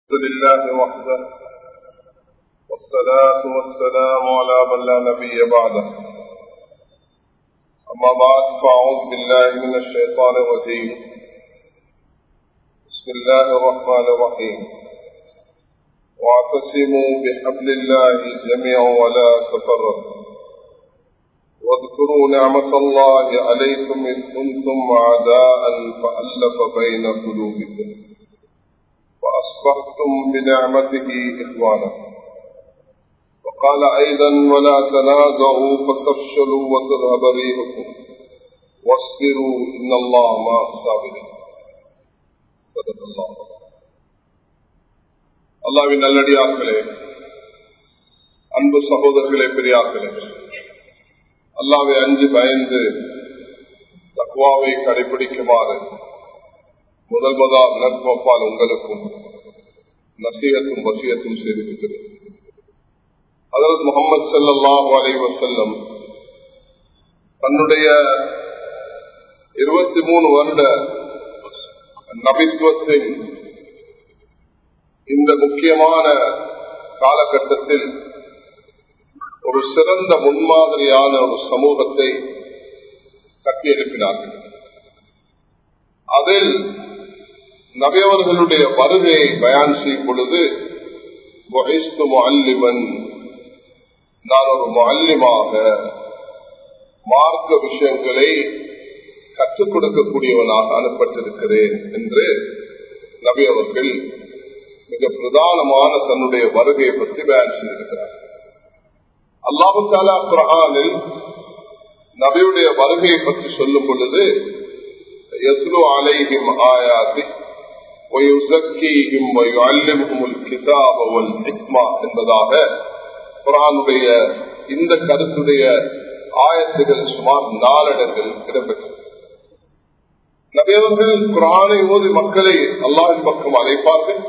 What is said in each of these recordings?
الحمد لله وحده والصلاة والسلام على من لا نبي بعده أما بعد فأعوذ بالله من الشيطان الرجيم بسم الله الرحمن الرحيم واعتصموا بحبل الله جميعا ولا تفرقوا واذكروا نعمة الله عليكم إذ كنتم أعداء فألف بين قلوبكم وأصبحتم بنعمته إخوانا وقال أيضا ولا تنازعوا فتفشلوا وتذهب ريحكم واصبروا إن الله مع الصابرين صدق الله அல்லாவின் நல்லடியார்களே அன்பு சகோதரர்களே பெரியார்களே அல்லாவை அஞ்சு பயந்து தக்குவாவை கடைபிடிக்குமாறு முதல் முதல் நற்பப்பால் உங்களுக்கும் நசீகத்தும் வசியத்தும் செய்திருக்கிறேன் அதற்கு முகமது சல்லாஹூ அலை வசல்லம் தன்னுடைய இருபத்தி மூணு வருட நபித்துவத்தின் இந்த முக்கியமான காலகட்டத்தில் ஒரு சிறந்த முன்மாதிரியான ஒரு சமூகத்தை கட்டியெழுப்பினார்கள் அதில் நபியவர்களுடைய வருகையை பயான் செய்யும் பொழுது நான் ஒரு மல்லிமாக மார்க்க விஷயங்களை கற்றுக் கொடுக்கக்கூடியவனாக அனுப்பட்டிருக்கிறேன் என்று நபி அவர்கள் மிக பிரதானமான தன்னுடைய வருகையை பற்றி பயன் செய்திருக்கிறார் அல்லாஹு தாலா குரானில் நபியுடைய வருகையை பற்றி சொல்லும் பொழுது எத்லு அலைஹிம் ஆயாதி என்பதாக குரானுடைய இந்த கருத்துடைய ஆயத்துகள் சுமார் நாலடங்கள் இடம்பெற்றது நபியவர்கள் குரானை ஓதி மக்களை அல்லாவின் பக்கம் அழைப்பார்கள்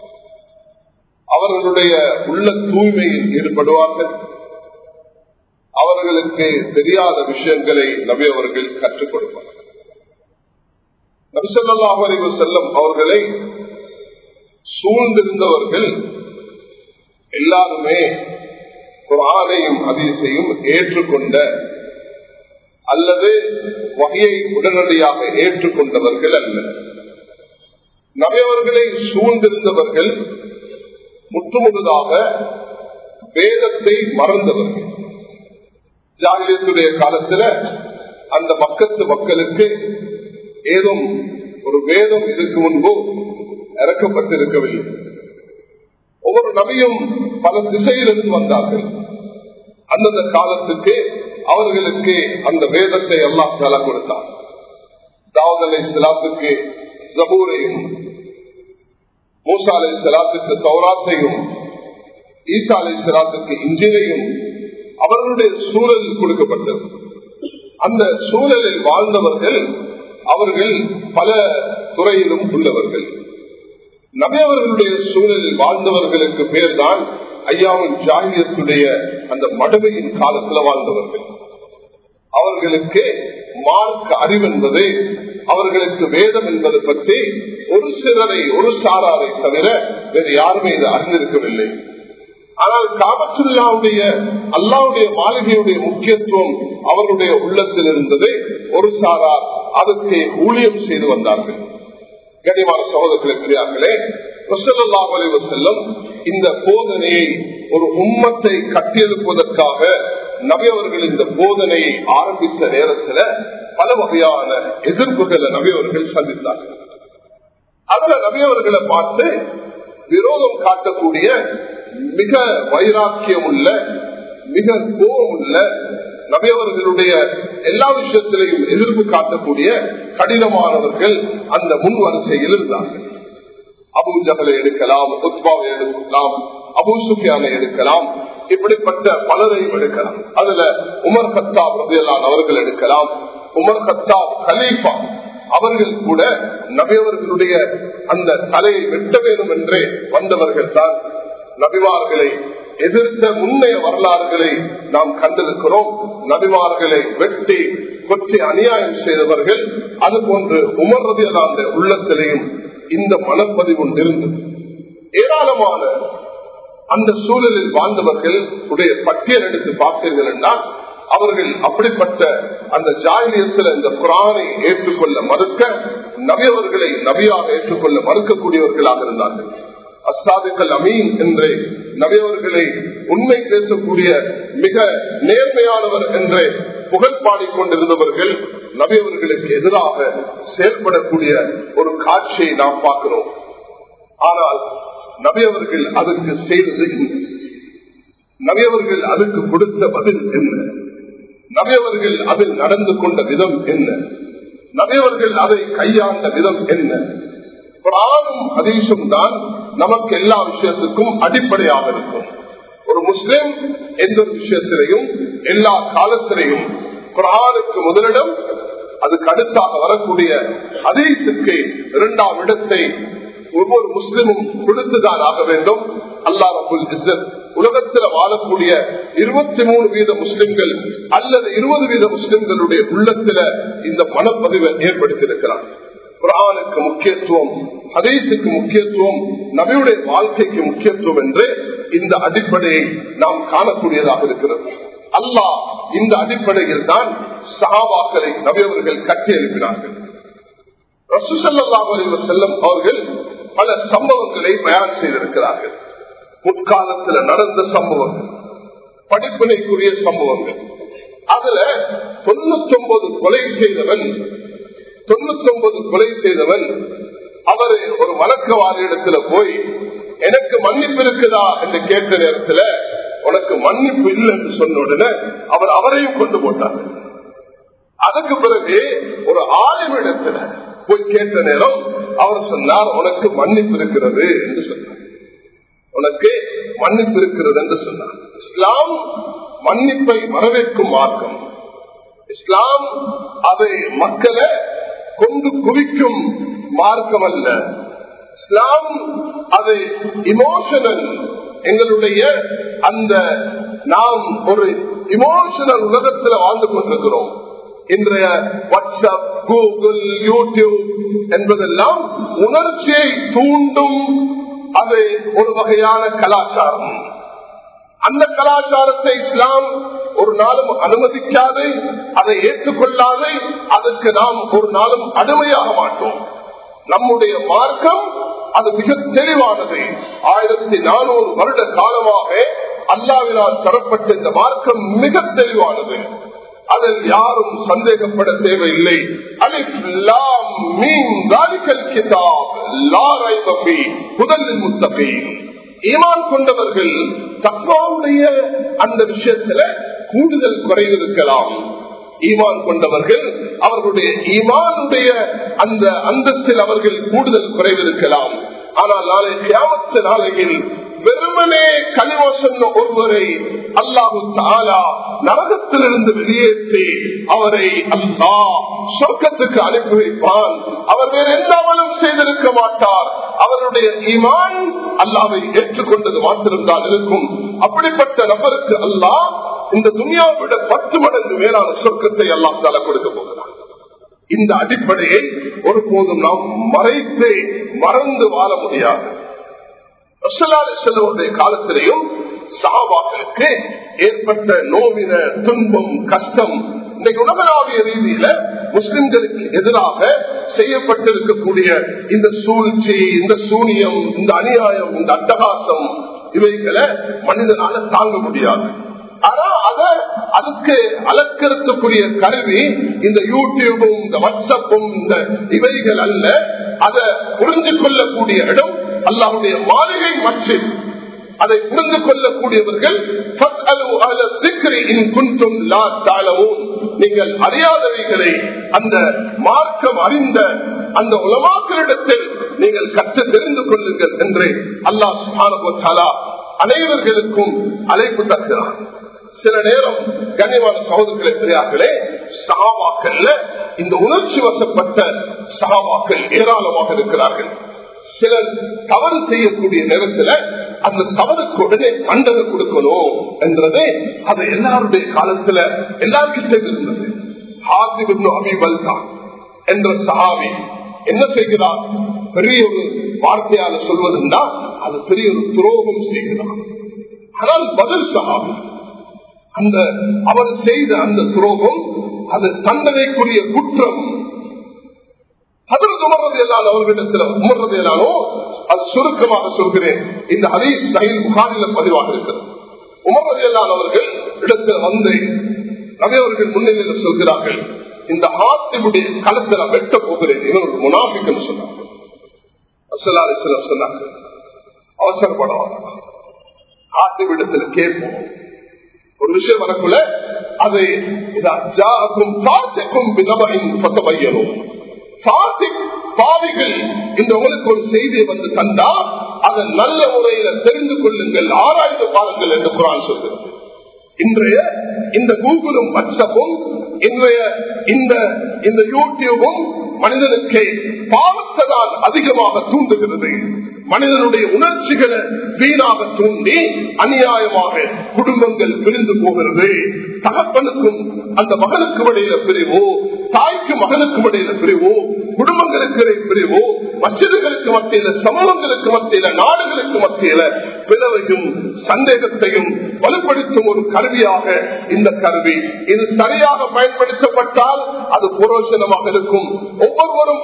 அவர்களுடைய உள்ள தூய்மையில் ஈடுபடுவார்கள் அவர்களுக்கு தெரியாத விஷயங்களை நபி அவர்கள் கற்றுக் கொடுப்பார்கள் நபிசல்லாஹ் அறிவு செல்லம் அவர்களை சூழ்ந்திருந்தவர்கள் எல்லாருமே குரானையும் அதிசையும் ஏற்றுக்கொண்ட அல்லது வகையை உடனடியாக ஏற்றுக்கொண்டவர்கள் அல்ல நபையவர்களை சூழ்ந்திருந்தவர்கள் முற்றுமுழுதாக வேதத்தை மறந்தவர்கள் ஜாகிரியத்துடைய காலத்துல அந்த மக்கத்து மக்களுக்கு ஏதோ ஒரு வேதம் இதற்கு முன்பு இறக்கப்பட்டிருக்கவில்லை ஒவ்வொரு நபியும் பல திசையிலிருந்து வந்தார்கள் அந்தந்த காலத்துக்கு அவர்களுக்கு அந்த வேதத்தை எல்லாம் தலா கொடுத்தார் தாவத் அலை சலாத்துக்கு ஜபூரையும் மூசா அலை சலாத்துக்கு சௌராத்தையும் ஈசா அலை சலாத்துக்கு இன்ஜினையும் அவர்களுடைய சூழலில் கொடுக்கப்பட்டது அந்த சூழலில் வாழ்ந்தவர்கள் அவர்கள் பல துறையிலும் உள்ளவர்கள் நபியவர்களுடைய சூழலில் வாழ்ந்தவர்களுக்கு பேர் தான் ஐயாவின் ஜாகியத்துடைய அந்த மடமையின் காலத்தில் வாழ்ந்தவர்கள் அவர்களுக்கு மார்க்க அறிவு என்பது அவர்களுக்கு வேதம் என்பது பற்றி ஒரு சிலரை ஒரு சாராரை தவிர வேறு யாருமே இதை அறிந்திருக்கவில்லை ஆனால் காபத்துல்லாவுடைய அல்லாவுடைய மாளிகையுடைய முக்கியத்துவம் அவர்களுடைய உள்ளத்தில் இருந்தது ஒரு சாரார் அதற்கு ஊழியம் செய்து வந்தார்கள் கனிமான சகோதரர்களை பெரியார்களே செல்லும் இந்த போதனையை ஒரு உம்மத்தை கட்டியெழுப்பதற்காக நபியவர்கள் இந்த போதனையை ஆரம்பித்த நேரத்தில் பல வகையான எதிர்ப்புகளை நபியவர்கள் சந்தித்தார்கள் அதுல நபியவர்களை பார்த்து விரோதம் காட்டக்கூடிய மிக வைராக்கியம் உள்ள மிக கோபம் உள்ள நபியவர்களுடைய எல்லா விஷயத்திலையும் எதிர்ப்பு காட்டக்கூடிய கடினமானவர்கள் அந்த முன் வரிசையில் இருந்தார்கள் அபு ஜகலை எடுக்கலாம் உத்பாவை எடுக்கலாம் அபு சுஃபியானை எடுக்கலாம் இப்படிப்பட்ட பலரையும் எடுக்கலாம் அதுல உமர் ஹத்தாப் ரபியலான் அவர்கள் எடுக்கலாம் உமர் ஹத்தாப் கலீஃபா அவர்கள் கூட நபியவர்களுடைய அந்த தலையை வெட்ட வேண்டும் என்றே வந்தவர்கள் தான் நபிவார்களை எதிர்த்த முன்னைய வரலாறுகளை நாம் கண்டிருக்கிறோம் நபிமார்களை வெட்டி கொற்றி அநியாயம் செய்தவர்கள் அது போன்று உமர்றதில் அந்த உள்ளத்திலையும் இந்த மனப்பதிவு இருந்தது ஏராளமான அந்த சூழலில் வாழ்ந்தவர்கள் உடைய பட்டியல் எடுத்து பார்த்தீர்கள் என்றால் அவர்கள் அப்படிப்பட்ட அந்த ஜாகிரியத்தில் இந்த குரானை ஏற்றுக்கொள்ள மறுக்க நபியவர்களை நபியாக ஏற்றுக்கொள்ள மறுக்கக்கூடியவர்களாக இருந்தார்கள் அசாதுக்கள் அமீன் என்று நபியவர்களை உண்மை பேசக்கூடிய மிக நேர்மையானவர் என்று புகழ் பாடிக்கொண்டிருந்தவர்கள் நபியவர்களுக்கு எதிராக செயல்படக்கூடிய ஒரு காட்சியை நாம் பார்க்கிறோம் ஆனால் நபியவர்கள் அதற்கு செய்தது என்ன நபியவர்கள் அதுக்கு கொடுத்த பதில் என்ன நபியவர்கள் அதில் நடந்து கொண்ட விதம் என்ன நபியவர்கள் அதை கையாண்ட விதம் என்ன குரானும் ஹதீஷும் தான் நமக்கு எல்லா விஷயத்துக்கும் அடிப்படையாக இருக்கும் ஒரு முஸ்லிம் எந்த ஒரு விஷயத்திலையும் எல்லா காலத்திலையும் குரானுக்கு முதலிடம் அதுக்கு அடுத்தாக வரக்கூடிய ஹதீஸுக்கு இரண்டாம் இடத்தை ஒவ்வொரு முஸ்லிமும் கொடுத்துதான் ஆக வேண்டும் அல்லா ரபுல் இஸ்ஸத் உலகத்தில் வாழக்கூடிய இருபத்தி மூணு வீத முஸ்லிம்கள் அல்லது இருபது வீத முஸ்லிம்களுடைய உள்ளத்துல இந்த மனப்பதிவை ஏற்படுத்தியிருக்கிறார் குரானுக்கு முக்கியத்துவம் ஹதீஸுக்கு முக்கியத்துவம் நபியுடைய வாழ்க்கைக்கு முக்கியத்துவம் என்று இந்த அடிப்படையை நாம் காணக்கூடியதாக இருக்கிறது அல்லாஹ் இந்த அடிப்படையில் தான் சஹாபாக்களை நபியவர்கள் கட்டி எழுப்பினார்கள் செல்லம் அவர்கள் பல சம்பவங்களை பயன் செய்திருக்கிறார்கள் முற்காலத்தில் நடந்த சம்பவங்கள் படிப்பினைக்குரிய சம்பவங்கள் அதுல தொண்ணூத்தி ஒன்பது கொலை செய்தவன் தொண்ணூத்தி ஒன்பது கொலை செய்தவன் அவரு ஒரு வழக்கவாதி இடத்துல போய் எனக்கு மன்னிப்பு இருக்குதா என்று கேட்ட நேரத்தில் உனக்கு மன்னிப்பு இல்லை என்று சொன்ன உடனே அவர் அவரையும் கொண்டு போட்டார் அதுக்கு பிறகு ஒரு ஆளுமிடத்துல போய் கேட்ட நேரம் அவர் சொன்னார் உனக்கு மன்னிப்பு இருக்கிறது என்று சொன்னார் உனக்கு மன்னிப்பு இருக்கிறது என்று சொன்னார் இஸ்லாம் மன்னிப்பை வரவேற்கும் மார்க்கம் இஸ்லாம் அதை மக்களை கொண்டு குவிக்கும் மார்க்கம் அல்ல இஸ்லாம் அதை இமோஷனல் எங்களுடைய அந்த நாம் ஒரு இமோஷனல் உலகத்தில் வாழ்ந்து கொண்டிருக்கிறோம் இன்றைய வாட்ஸ்அப் கூகுள் யூடியூப் என்பதெல்லாம் உணர்ச்சியை தூண்டும் அது ஒரு வகையான கலாச்சாரம் அந்த கலாச்சாரத்தை இஸ்லாம் ஒரு நாளும் அனுமதிக்காது அதை ஏற்றுக்கொள்ளாது அதற்கு நாம் ஒரு நாளும் அடிமையாக மாட்டோம் நம்முடைய மார்க்கம் அது மிக தெளிவானது ஆயிரத்தி நானூறு வருட காலமாக அல்லாவினால் தரப்பட்ட இந்த மார்க்கம் மிக தெளிவானது அதில் யாரும் சந்தேகப்பட தேவையில்லை முதலில் முத்தகை ஈமான் கொண்டவர்கள் தப்பாவுடைய அந்த விஷயத்துல கூடுதல் குறைவு இருக்கலாம் ஈமான் கொண்டவர்கள் அவர்களுடைய ஈமானுடைய அந்த அந்தஸ்தில் அவர்கள் கூடுதல் குறைவு இருக்கலாம் ஆனால் நாளை கியாமத்து நாளையில் வெறுமனே கனிவ சொன்ன ஒருவரை அல்லாஹு தாலா நரகத்திலிருந்து வெளியேற்றி அவரை அல்லா சொர்க்கத்துக்கு அனுப்பி வைப்பான் அவர் வேற எந்த அமலும் செய்திருக்க மாட்டார் அவருடைய ஈமான் அல்லாவை ஏற்றுக்கொண்டது மாத்திருந்தால் இருக்கும் அப்படிப்பட்ட நபருக்கு அல்லாஹ் இந்த துனியாவை விட பத்து மடங்கு மேலான சொர்க்கத்தை அல்லா தாலா கொடுக்க போகிறார் இந்த அடிப்படையை ஒருபோதும் நாம் மறைத்து மறந்து வாழ முடியாது செல்வருடைய காலத்திலேயும் சாபாக்களுக்கு ஏற்பட்ட நோவின துன்பம் கஷ்டம் இன்றைக்கு உலகளாவிய ரீதியில முஸ்லிம்களுக்கு எதிராக செய்யப்பட்டிருக்கக்கூடிய இந்த சூழ்ச்சி இந்த சூனியம் இந்த அநியாயம் இந்த அட்டகாசம் இவைகளை மனிதனால தாங்க முடியாது ஆனா அத அதுக்கு அலக்கறுக்கக்கூடிய கருவி இந்த யூடியூபும் இந்த வாட்ஸ்அப்பும் இந்த இவைகள் அல்ல அதை புரிஞ்சு கொள்ளக்கூடிய இடம் அல்லாவுடைய மாளிகை மஸ்ஜித் அதை புரிந்து கொள்ளக்கூடியவர்கள் நீங்கள் அறியாதவைகளை அந்த மார்க்கம் அறிந்த அந்த உலமாக்களிடத்தில் நீங்கள் கற்று தெரிந்து கொள்ளுங்கள் என்று அல்லாஹ் சுபானா அனைவர்களுக்கும் அழைப்பு தருகிறார் சில நேரம் கண்ணியமான சகோதரர்களை பெரியார்களே சகாவாக்கள்ல இந்த உணர்ச்சி வசப்பட்ட சகாவாக்கள் ஏராளமாக இருக்கிறார்கள் சிலர் தவறு செய்யக்கூடிய நேரத்தில் அந்த தவறுக்கு உடனே தண்டனை கொடுக்கணும் என்றது அது எல்லாருடைய காலத்துல எல்லாருக்கிட்ட இருந்தது ஹாசிப் அபிபல்தா என்ற சஹாபி என்ன செய்கிறார் பெரிய ஒரு வார்த்தையால சொல்வதுன்னா அது பெரிய ஒரு துரோகம் செய்கிறான் ஆனால் பதில் சகாபி அந்த அவர் செய்த அந்த துரோகம் அது தண்டனைக்குரிய குற்றம் அதற்கு உமர்றதையெல்லாம் அவர்களிடத்தில் உமர்றதையெல்லானோ அது சுருக்கமாக சொல்கிறேன் இந்த ஹரீஸ் சஹில் புகாரில பதிவாக இருக்கிறது உமர்றதையெல்லாம் அவர்கள் இடத்துல வந்து நபி அவர்கள் முன்னிலையில் சொல்கிறார்கள் இந்த ஆத்தினுடைய களத்தை நான் வெட்ட போகிறேன் இவன் ஒரு முனாபிக்கன்னு சொன்னார்கள் அசலா அலிஸ்லாம் சொன்னார்கள் அவசரப்பட வேண்டாம் ஆத்திவிடத்தில் கேட்போம் ஒரு விஷயம் வரக்குள்ள அதை ஜாக்கும் பாசிக்கும் விதவையின் பையனும் பாவிகள் இந்த உங்களுக்கு ஒரு செய்தியை வந்து தந்தா அதை நல்ல முறையில தெரிந்து கொள்ளுங்கள் ஆராய்ந்து பாருங்கள் என்று குரான் சொல்கிறது இன்றைய இந்த கூகுளும் வாட்ஸ்அப்பும் இன்றைய இந்த இந்த யூடியூபும் மனிதனுக்கு பாவத்தை தான் அதிகமாக தூண்டுகிறது மனிதனுடைய உணர்ச்சிகளை வீணாக தூண்டி அநியாயமாக குடும்பங்கள் பிரிந்து போகிறது தகப்பனுக்கும் அந்த மகனுக்கும் இடையில பிரிவோ தாய்க்கு மகனுக்கும் இடையில பிரிவோ குடும்பங்களுக்கு இடையே பிரிவோ மசிதர்களுக்கு மத்தியில சமூகங்களுக்கு மத்தியில நாடுகளுக்கு மத்தியில பிளவையும் சந்தேகத்தையும் வலுப்படுத்தும் ஒரு கருவியாக இந்த கருவி இது சரியாக பயன்படுத்தப்பட்டால் அது புரோசனமாக இருக்கும் ஒவ்வொருவரும்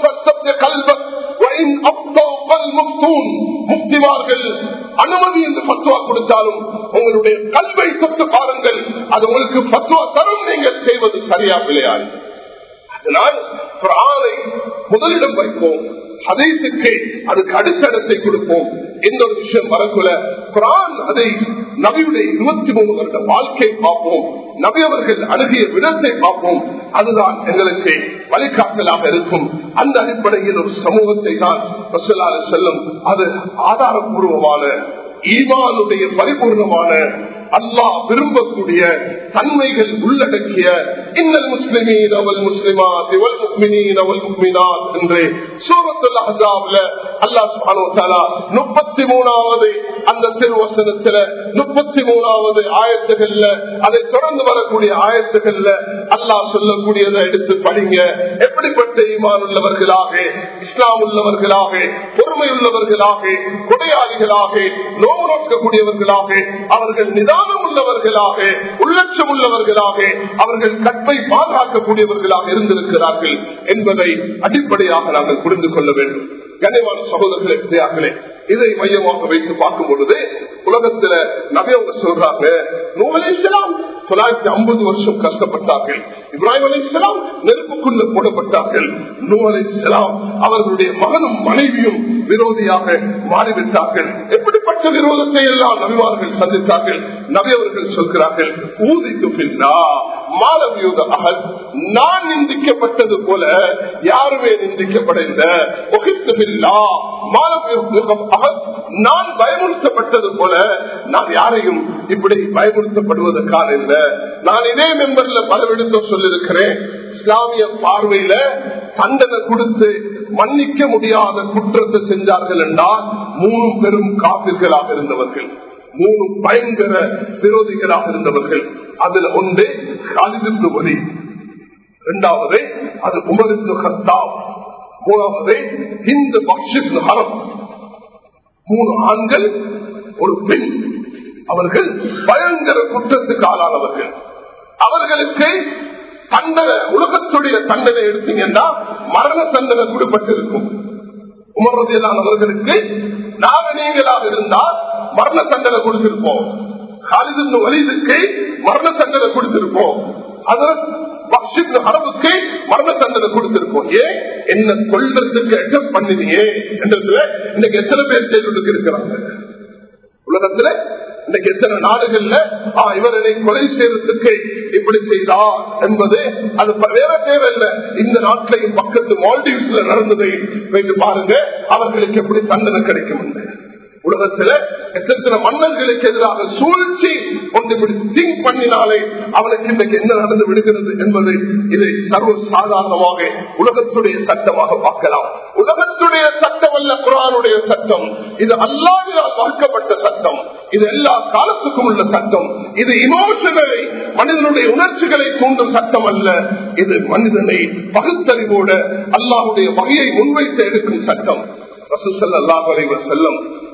முஃப்திமார்கள் அனுமதி என்று பத்துவா கொடுத்தாலும் உங்களுடைய கல்வை தொட்டு பாருங்கள் அது உங்களுக்கு பத்துவா தரும் நீங்கள் செய்வது சரியா இல்லையா அதனால் குரானை முதலிடம் வைப்போம் ஹதீசுக்கு அதுக்கு அடுத்த இடத்தை கொடுப்போம் எந்த ஒரு விஷயம் வரக்குள்ள குரான் அதை நபியுடைய இருபத்தி மூணு வருட வாழ்க்கை பார்ப்போம் நபி அவர்கள் அணுகிய விதத்தை பார்ப்போம் அதுதான் எங்களுக்கு வழிகாட்டலாக இருக்கும் அந்த அடிப்படையில் ஒரு சமூகத்தை தான் செல்லும் அது ஆதாரபூர்வமான ஈமானுடைய பரிபூர்ணமான அல்லாஹ் விரும்பக்கூடிய தன்மைகள் உள்ளடக்கிய இன்னல் முஸ்லிமீன் அவள் முஸ்லிமாத் இவள் முக்மினீன் அவள் முக்மினாத் என்று சூரத்துல் அஹாப்ல அல்லாஹ் சுப்ஹானஹு வ தஆலா 33வது அந்த திருவசனத்துல 33வது ஆயத்துகள்ல அதை தொடர்ந்து வரக்கூடிய ஆயத்துகள்ல அல்லாஹ் சொல்லக்கூடியதை எடுத்து படிங்க எப்படிப்பட்ட ஈமான் உள்ளவர்களாக இஸ்லாம் உள்ளவர்களாக பொறுமை உள்ளவர்களாக கொடையாளிகளாக நோவு நோக்கக்கூடியவர்களாக அவர்கள் நிதானம் உள்ளவர்களாக உள்ளட்சம் உள்ளவர்களாக அவர்கள் கற்பை பாதுகாக்கக்கூடியவர்களாக இருந்திருக்கிறார்கள் என்பதை அடிப்படையாக நாங்கள் புரிந்து கொள்ள வேண்டும் கனிவான சகோதரர்களே பிரியார்களே இதை மையமாக வைத்து பார்க்கும் பொழுது உலகத்துல நபியவங்க சொல்றாங்க நூகலேஸ்லாம் தொள்ளாயிரத்தி ஐம்பது வருஷம் கஷ்டப்பட்டார்கள் இப்ராஹிம் அலி இஸ்லாம் நெருப்புக்குள்ள போடப்பட்டார்கள் நூ அலி இஸ்லாம் அவர்களுடைய மகனும் மனைவியும் விரோதியாக மாறிவிட்டார்கள் எப்படிப்பட்ட விரோதத்தை எல்லாம் நபிமார்கள் சந்தித்தார்கள் நபி அவர்கள் சொல்கிறார்கள் ஊதிக்கு பின்னா மாலவியோத அகல் நான் நிந்திக்கப்பட்டது போல யாருமே நிந்திக்கப்படைந்த நான் பயமுறுத்தப்பட்டது போல நான் யாரையும் இப்படி பயமுறுத்தப்படுவதற்கான இல்ல நான் இதே மெம்பர்ல பல விடுத்தம் சொல்லிருக்கிறேன் இஸ்லாமிய பார்வையில தண்டனை கொடுத்து மன்னிக்க முடியாத குற்றத்தை செஞ்சார்கள் என்றால் மூணு பெரும் காப்பிர்களாக இருந்தவர்கள் மூணு பயங்கர விரோதிகளாக இருந்தவர்கள் அதுல ஒன்று காலிதிற்கு வரி இரண்டாவது அது உமருக்கு ஹத்தாப் மூணாவது இந்த பக்ஷின் ஹரம் மூணு ஆண்கள் ஒரு பெண் அவர்கள் பயங்கர குற்றத்துக்கு ஆளானவர்கள் அவர்களுக்கு தண்டனை உலகத்துடைய தண்டனை எடுத்தீங்கன்னா மரண தண்டனை கொடுப்பட்டிருக்கும் உமர்றதையிலானவர்களுக்கு நாக நீங்களாக இருந்தால் மரண தண்டனை கொடுத்திருப்போம் காலிதின் வலிதுக்கு மரண தண்டனை கொடுத்திருப்போம் அரபுக்கு மரண தண்டனை கொடுத்திருப்போம் ஏன் என்ன கொள்றதுக்கு எட்டம் பண்ணினியே என்றதுல இன்னைக்கு எத்தனை பேர் செய்து இருக்கிறாங்க உலகத்துல இன்னைக்கு எத்தனை நாடுகள்ல இவரை கொலை செய்யறதுக்கு இப்படி செய்தார் என்பது அது வேற தேவையில்லை இந்த நாட்டிலையும் பக்கத்து மால்டீவ்ஸ்ல நடந்ததை வைத்து பாருங்க அவர்களுக்கு எப்படி தண்டனை கிடைக்கும் என்று உலகத்துல எத்தனை மன்னர்களுக்கு எதிராக சூழ்ச்சி ஒன்று இப்படி திங்க் பண்ணினாலே அவனுக்கு இன்றைக்கு என்ன நடந்து விடுகிறது என்பது இதை சர்வ சாதாரணமாக உலகத்துடைய சட்டமாக பார்க்கலாம் உலகத்துடைய சட்டம் அல்ல குரானுடைய சட்டம் இது அல்லாவினால் வகுக்கப்பட்ட சட்டம் இது எல்லா காலத்துக்கும் உள்ள சட்டம் இது இமோஷனலை மனிதனுடைய உணர்ச்சிகளை தூண்டும் சட்டம் அல்ல இது மனிதனை பகுத்தறிவோட அல்லாஹுடைய வகையை முன்வைத்து எடுக்கும் சட்டம் செல்லம்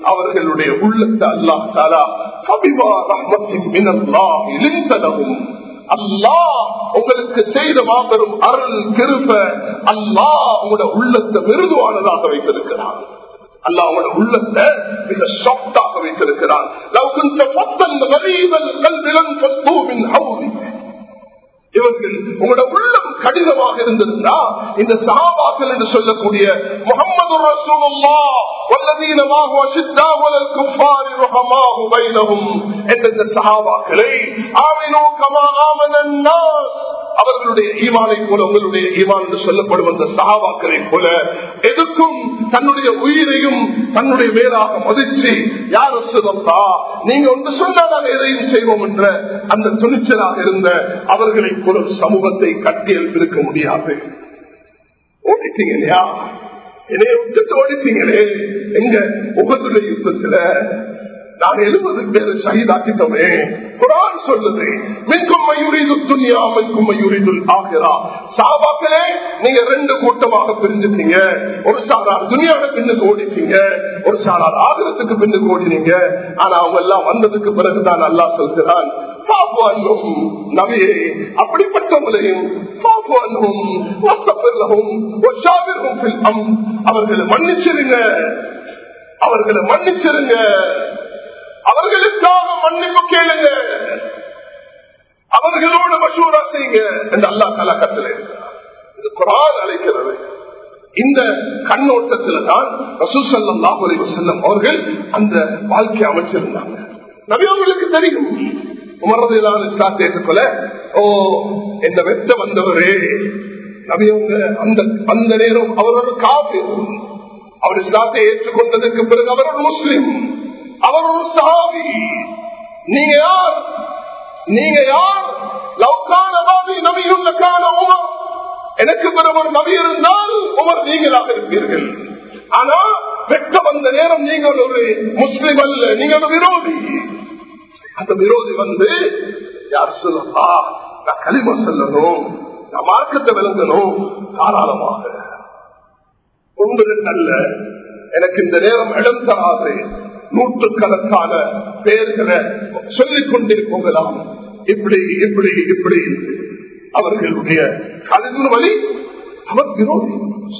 அவர்களுடைய உள்ளத்தை அல்லாஹ் தாலா கபிவா ரஹ்மத்தின் மினல்லாஹ் இழிந்தனவும் அல்லாஹ் உங்களுக்கு செய்த மாபெரும் அருள் கிருப அல்லாஹ் உங்களோட உள்ளத்தை மிருதுவானதாக வைத்திருக்கிறார் அல்லாஹ் உங்களோட உள்ளத்தை மிக சாஃப்டாக வைத்திருக்கிறார் லவ் குந்த ஃபத்தன் கரீபல் கல்விலன் ஃபத்தூமின் ஹவுதி இவர்கள் உங்களோட உள்ளம் கடினமாக இருந்திருந்தா இந்த சகாபாக்கள் என்று சொல்லக்கூடிய முகமது ரசூலுல்லா வல்லதீனமாக அசித்தாவலல் குஃபாரி ரஹமாஹு பைனஹும் என்ற இந்த சகாபாக்களை ஆமினோ கமா ஆமனன் நாஸ் அவர்களுடைய ஈமானை போல உங்களுடைய ஈமான் என்று சொல்லப்படும் அந்த சகாபாக்களை போல எதுக்கும் தன்னுடைய உயிரையும் தன்னுடைய மேலாக மதிச்சு யார் சொல்லா நீங்க ஒன்று சொன்னா நாங்கள் எதையும் செய்வோம் என்ற அந்த துணிச்சலாக இருந்த அவர்களை போல சமூகத்தை கட்டி எழுப்பியிருக்க முடியாது ஓடிட்டீங்க இல்லையா என்னைய விட்டுட்டு ஓடிட்டீங்களே எங்க உகத்துடைய யுத்தத்துல நான் எழுபது பேர் சகிதாக்கிட்டோமே குரான் சொல்லுது மின்கும் மயூரிது துணியா மின்கும் மயூரிது ஆகிறா சாபாக்களே நீங்க ரெண்டு கூட்டமாக பிரிஞ்சுட்டீங்க ஒரு சாரார் துணியாவோட பின்னுக்கு ஓடிட்டீங்க ஒரு சாரார் ஆகிரத்துக்கு பின்னுக்கு ஓடினீங்க ஆனா அவங்க எல்லாம் வந்ததுக்கு பிறகுதான் நல்லா சொல்கிறான் நவியே அப்படிப்பட்டவங்களையும் அவர்களை மன்னிச்சிருங்க அவர்களை மன்னிச்சிருங்க அவர்களுக்காக மன்னிப்பு கேளுங்க அவர்களோடு மசூரா செய்யுங்க என்று அல்லா தலா கட்டளை இது குரான் அழைக்கிறது இந்த கண்ணோட்டத்தில் தான் ரசூசல்லாம் செல்லம் அவர்கள் அந்த வாழ்க்கை அமைச்சிருந்தாங்க நபியவர்களுக்கு தெரியும் உமரதிலான இஸ்லாத்தை ஏற்றுக்கொள்ள ஓ என்ன வெட்ட வந்தவரே நபியவங்க அந்த அந்த நேரம் அவர் ஒரு காஃபி அவர் இஸ்லாத்தை ஏற்றுக்கொண்டதற்கு பிறகு அவர் ஒரு முஸ்லிம் அவர் ஒரு சாவி நீங்க யார் நீங்க யார் லவ்கான பாதி நபியுள்ள கால உமர் எனக்கு பிறகு ஒரு நபி இருந்தால் உமர் நீங்களாக இருப்பீர்கள் ஆனா வெட்ட வந்த நேரம் நீங்கள் ஒரு முஸ்லிம் அல்ல நீங்க ஒரு விரோதி அந்த விரோதி வந்து யார் சொல்லா நான் களிம சொல்லணும் நான் மார்க்கத்தை விளங்கணும் தாராளமாக ஒன்று அல்ல எனக்கு இந்த நேரம் இடம் தராது நூற்றுக்கணக்கான பெயர்களை சொல்லிக் கொண்டே போகலாம் இப்படி இப்படி இப்படி அவர்களுடைய கலின் வழி அவர் விரோதி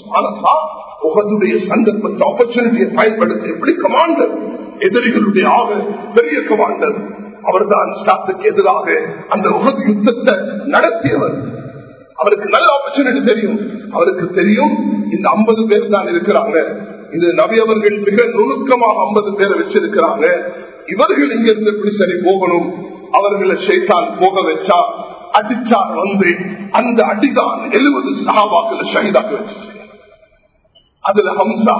உகதுடைய சந்தர்ப்பத்தை ஆப்பர்ச்சுனிட்டியை பயன்படுத்தி எப்படி கமாண்டர் எதிரிகளுடைய ஆக பெரிய கமாண்டர் அவர்தான் ஸ்டாத்துக்கு எதிராக அந்த உகது யுத்தத்தை நடத்தியவர் அவருக்கு நல்ல ஆப்பர்ச்சுனிட்டி தெரியும் அவருக்கு தெரியும் இந்த ஐம்பது பேர் தான் இருக்கிறாங்க இது நபி அவர்கள் மிக நுணுக்கமாக ஐம்பது பேரை வச்சிருக்கிறாங்க இவர்கள் இங்க இருந்து எப்படி சரி போகணும் அவர்களை செய்தான் போக வச்சா அடிச்சார் வந்து அந்த அடிதான் எழுபது சகாபாக்களை ஷஹீதாக்க வச்சு அதுல ஹம்சா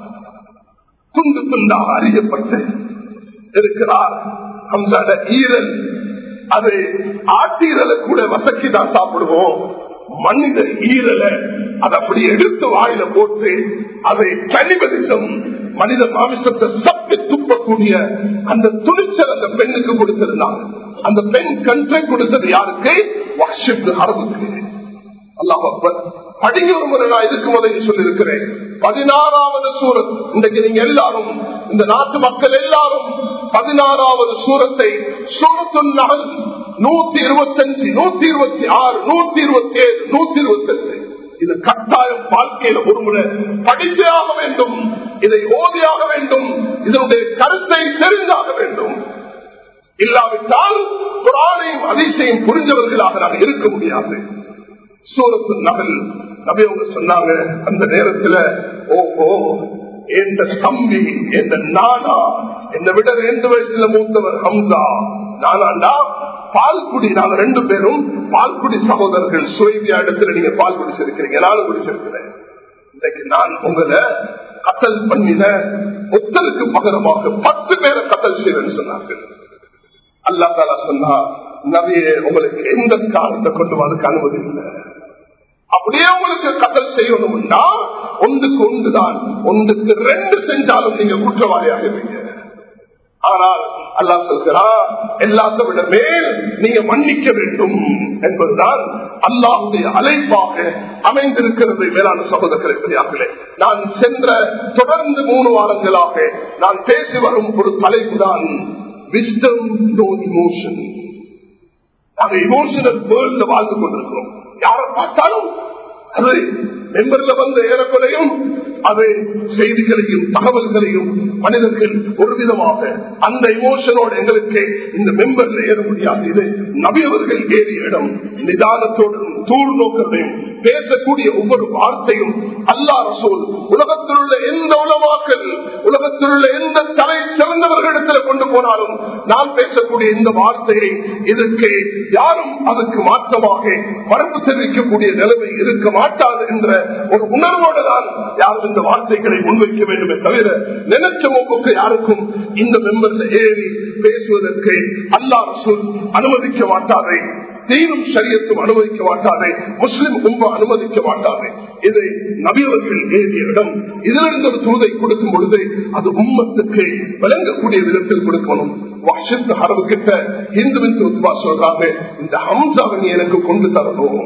துண்டு துண்டாக அறியப்பட்டு இருக்கிறார் ஹம்சாட ஈரல் அது ஆட்டீரலை கூட வசக்கி தான் சாப்பிடுவோம் மனித ஈரலை அதை அப்படி எடுத்து வாயில போட்டு அதை கனிபதிசம் மனித மாமிசத்தை சப்பி துப்பக்கூடிய அந்த துணிச்சல் அந்த பெண்ணுக்கு கொடுத்திருந்தாங்க அந்த பெண் கன்றை கொடுத்தது யாருக்கு வாஷிப் அரபுக்கு அல்லாஹ் படிங்க ஒரு முறை நான் இதுக்கு முதலில் சொல்லியிருக்கிறேன் பதினாறாவது சூரத் இன்றைக்கு நீங்க எல்லாரும் இந்த நாட்டு மக்கள் எல்லாரும் பதினாறாவது சூரத்தை சூரத்து நகல் நூத்தி இருபத்தி அஞ்சு நூத்தி இருபத்தி ஆறு நூத்தி இருபத்தி ஏழு நூத்தி இருபத்தி எட்டு இது கட்டாயம் வாழ்க்கையில ஒரு முறை படித்தே ஆக வேண்டும் இதை ஓதியாக வேண்டும் இதனுடைய கருத்தை தெரிந்தாக வேண்டும் இல்லாவிட்டால் குரானையும் அதிசயம் புரிஞ்சவர்களாக நாம் இருக்க முடியாது சூரத்து நகல் நபி அவங்க சொன்னாங்க அந்த நேரத்துல ஓஹோ எந்த தம்பி எந்த நானா என்னை விட ரெண்டு வயசுல மூத்தவர் ஹம்சா நானாண்டா பால்குடி நாங்க ரெண்டு பேரும் பால்குடி சகோதரர்கள் சுவைவியா இடத்துல நீங்க பால் குடிச்சிருக்கிறீங்க நானும் குடிச்சிருக்கிறேன் இன்னைக்கு நான் உங்களை கத்தல் பண்ணின ஒத்தலுக்கு பகரமாக பத்து பேரை கத்தல் செய்வேன்னு சொன்னார்கள் அல்லா தாலா சொன்னா நபியே உங்களுக்கு எந்த காலத்தை கொண்டு அதுக்கு அனுமதி இல்லை அப்படியே உங்களுக்கு கத்தல் செய்யணும்னா ஒன்றுக்கு ஒன்றுதான் ஒன்றுக்கு ரெண்டு செஞ்சாலும் நீங்க குற்றவாளியாக இருப்பீங்க ஆனால் அல்லா சொல்கிறா எல்லாத்த விட மேல் நீங்க மன்னிக்க வேண்டும் என்பதுதான் அல்லாஹுடைய அழைப்பாக அமைந்திருக்கிறது மேலான சகோதரர்களை பெரியார்களே நான் சென்ற தொடர்ந்து மூணு வாரங்களாக நான் பேசி வரும் ஒரு தலைப்பு தான் விஸ்டம் நோ இமோஷன் நாங்கள் இமோஷனல் வேர்ல்ட்ல வாழ்ந்து கொண்டிருக்கிறோம் யாரை பார்த்தாலும் அது மெம்பர்ல வந்த ஏறக்குறையும் அது செய்திகளையும் தகவல்களையும் மனிதர்கள் ஒரு விதமாக அந்த இமோஷனோட எங்களுக்கு இந்த மெம்பர்ல ஏற முடியாது இது நபியவர்கள் ஏறிய இடம் நிதானத்தோடும் தூர் நோக்கத்தையும் பேசக்கூடிய ஒவ்வொரு வார்த்தையும் அல்லா ரசூல் உலகத்தில் உள்ள எந்த உலமாக்கள் உலகத்தில் உள்ள எந்த தலை சிறந்தவர்களிடத்தில் கொண்டு போனாலும் நான் பேசக்கூடிய இந்த வார்த்தையை இதற்கு யாரும் அதுக்கு மாற்றமாக மறுப்பு தெரிவிக்கக்கூடிய நிலைமை இருக்க மாட்டாது என்ற ஒரு உணர்வோடு தான் யாரும் இந்த வார்த்தைகளை முன்வைக்க வேண்டுமே தவிர நினைச்ச போக்கு யாருக்கும் இந்த மெம்பர்ல ஏறி பேசுவதற்கு அல்லா ரசூல் அனுமதிக்க மாட்டாரே தீனும் சரியத்தும் அனுமதிக்க மாட்டாரே முஸ்லிம் கும்ப அனுமதிக்க மாட்டாரே இதை நபியவர்கள் ஏறிய இடம் இதிலிருந்து ஒரு தூதை கொடுக்கும் பொழுது அது உம்மத்துக்கு விளங்கக்கூடிய விதத்தில் கொடுக்கணும் அரபு கிட்ட இந்துவின் துவா சொல்றாங்க இந்த ஹம்சாவை நீ எனக்கு கொண்டு தரணும்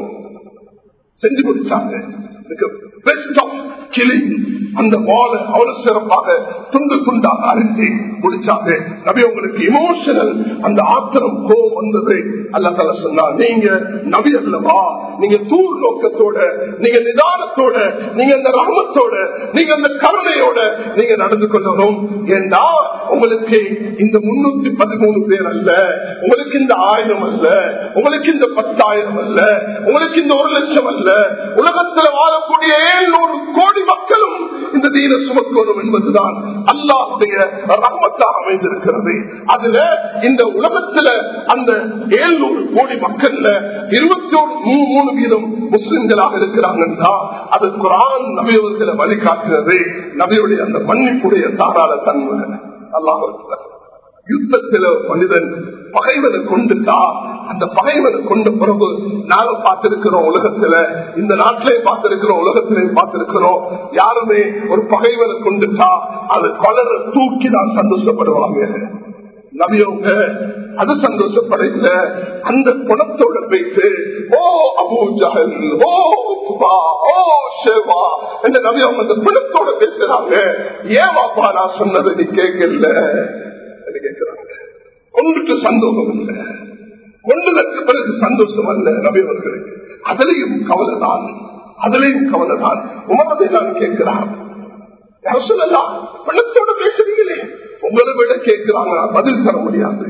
செஞ்சு முடிச்சாங்க பெஸ்ட் ஆஃப் கிளிங் அந்த வாழ அவ்வளவு சிறப்பாக துண்டு துண்டாக அரிசி முடிச்சாங்க நபி உங்களுக்கு இமோஷனல் அந்த ஆத்திரம் கோபம் வந்தது அல்ல தலை சொன்னா நீங்க நபி அல்லவா நீங்க தூர் நோக்கத்தோட நீங்க நிதானத்தோட நீங்க அந்த ரகமத்தோட நீங்க அந்த கருணையோட நீங்க நடந்து கொள்ளணும் ஏன்னா உங்களுக்கு இந்த முன்னூத்தி பதிமூணு பேர் அல்ல உங்களுக்கு இந்த ஆயிரம் அல்ல உங்களுக்கு இந்த பத்தாயிரம் அல்ல உங்களுக்கு இந்த ஒரு லட்சம் அல்ல உலகத்துல வாழக்கூடிய ஏழ்நூறு கோடி மக்களும் இந்த தீன சுமக்கணும் என்பதுதான் அல்லாஹுடைய ரகமத்தாக அமைந்திருக்கிறது அதுல இந்த உலகத்துல அந்த ஏழ்நூறு கோடி மக்கள்ல இருபத்தி மூணு வீதம் முஸ்லிம்களாக இருக்கிறாங்கன்னா அது குரான் நபியவர்களை வழிகாட்டுகிறது நபியுடைய அந்த மன்னிப்புடைய தாராள தன்மை அல்லாஹ் யுத்தத்தில மனிதன் பகைவனை கொண்டுட்டா அந்த பகைவனை கொண்ட பிறகு நாங்க பார்த்திருக்கிறோம் உலகத்துல இந்த நாட்டிலே பார்த்திருக்கிறோம் உலகத்திலே பார்த்திருக்கிறோம் யாருமே ஒரு பகைவனை கொண்டுட்டா அது கொலரை தூக்கி தான் சந்தோஷப்படுவாங்க நபியவங்க அது சந்தோஷப்படையில அந்த குணத்தோட போயிட்டு ஓ அபூ ஜஹல் ஓ உத்பா, ஓ ஷேவா இந்த நபி அவங்க அந்த குணத்தோட பேசுறாங்க ஏன் வாப்பா நான் சொன்னதை நீ கேட்கல கேட்கிறாங்க ஒன்றுக்கு சந்தோஷம் இல்லை ஒன்றுதற்கு பிறகு சந்தோஷம் அல்ல நபியவர்களுக்கு அதிலையும் கவலைதான் அதிலையும் கவலைதான் உமரதை நான் கேட்கிறான் சொல்லலாம் பணத்தோட பேசுறீங்களே உங்களை விட கேட்கிறாங்க பதில் தர முடியாது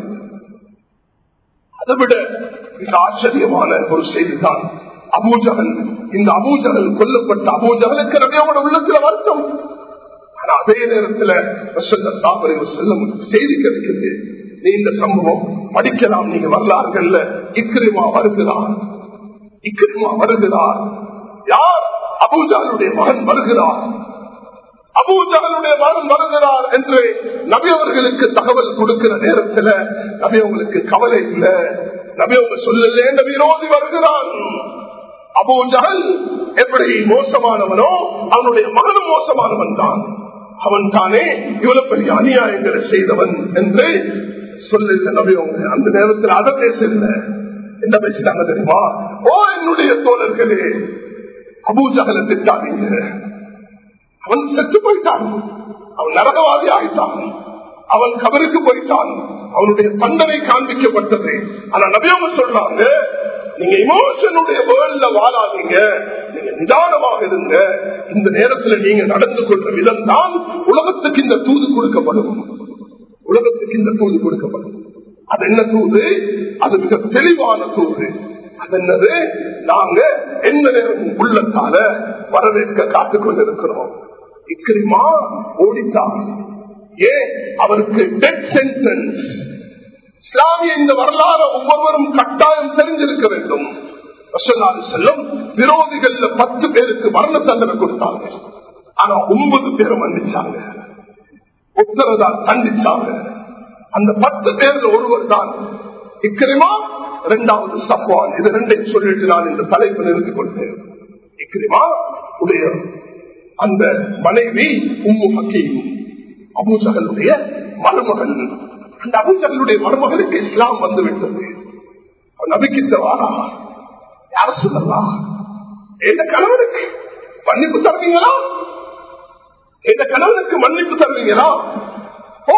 அதை விட மிக ஆச்சரியமான ஒரு செய்திதான் அபூஜகல் இந்த அபூஜகல் கொல்லப்பட்ட அபூஜகலுக்கு நபியோட உள்ளத்துல வருத்தம் ஆனா அதே நேரத்தில் செல்லும் செய்தி கிடைக்குது நீ இந்த சம்பவம் படிக்கலாம் நீங்க வரலாறுகள்ல இக்கிரிமா வருகிறார் இக்கிரிமா வருகிறார் யார் அபூஜாலுடைய மகன் வருகிறார் அபூஜகனுடைய மகன் வருகிறார் என்று நபி அவர்களுக்கு தகவல் கொடுக்கிற நேரத்தில் நபி அவங்களுக்கு கவலை இல்லை நபி அவங்க சொல்லல என்ற விரோதி வருகிறான் அபூஜகல் எப்படி மோசமானவனோ அவனுடைய மகனும் மோசமானவன் தான் அவன் தானே இவ்வளவு பெரிய அநியாயங்களை செய்தவன் என்று சொல்ல நபி அவங்க அந்த நேரத்தில் அதை பேசல என்ன பேசிட்டாங்க தெரியுமா ஓ என்னுடைய தோழர்களே அபூஜகலை திட்டாதீங்க அவன் செத்து போயிட்டான் அவன் நரகவாதி ஆகிட்டான் அவன் கபருக்கு போயிட்டான் அவனுடைய தண்டனை காண்பிக்கப்பட்டது ஆனா நபியவங்க சொல்றாங்க நீங்க இமோஷனுடைய வேர்ல்ட்ல வாழாதீங்க நீங்க நிதானமாக இருங்க இந்த நேரத்துல நீங்க நடந்து கொள்ற விதம் தான் உலகத்துக்கு இந்த தூது கொடுக்கப்படும் உலகத்துக்கு இந்த தூது கொடுக்கப்படும் அது என்ன தூது அது மிக தெளிவான தூது அது என்னது நாங்க எந்த நேரம் உள்ளத்தால வரவேற்க காத்துக் கொண்டிருக்கிறோம் இக்கிரிமா ஓடித்தான் ஏன் அவருக்கு டெத் சென்டென்ஸ் இஸ்லாமிய இந்த வரலாறு ஒவ்வொருவரும் கட்டாயம் தெரிஞ்சிருக்க வேண்டும் செல்லும் விரோதிகள் பத்து பேருக்கு மரண தண்டனை கொடுத்தாங்க ஆனா ஒன்பது பேரை மன்னிச்சாங்க உத்தரதான் தண்டிச்சாங்க அந்த பத்து பேர்ல ஒருவர் தான் இக்கிரிமா இரண்டாவது சஃப்வான் இது ரெண்டையும் சொல்லிட்டு நான் இந்த தலைப்பு நிறுத்திக் கொண்டேன் இக்கிரிமா உடைய அந்த மனைவி உம்மு ஹக்கீம் அபூஜகலுடைய மருமகள் அந்த அபுஜர்களுடைய மருமகளுக்கு இஸ்லாம் வந்து விட்டது அவன் நபிக்கிட்ட வாரா யார சொல்லலாம் எந்த கணவனுக்கு மன்னிப்பு தருவீங்களா எந்த கணவனுக்கு மன்னிப்பு தருவீங்களா ஓ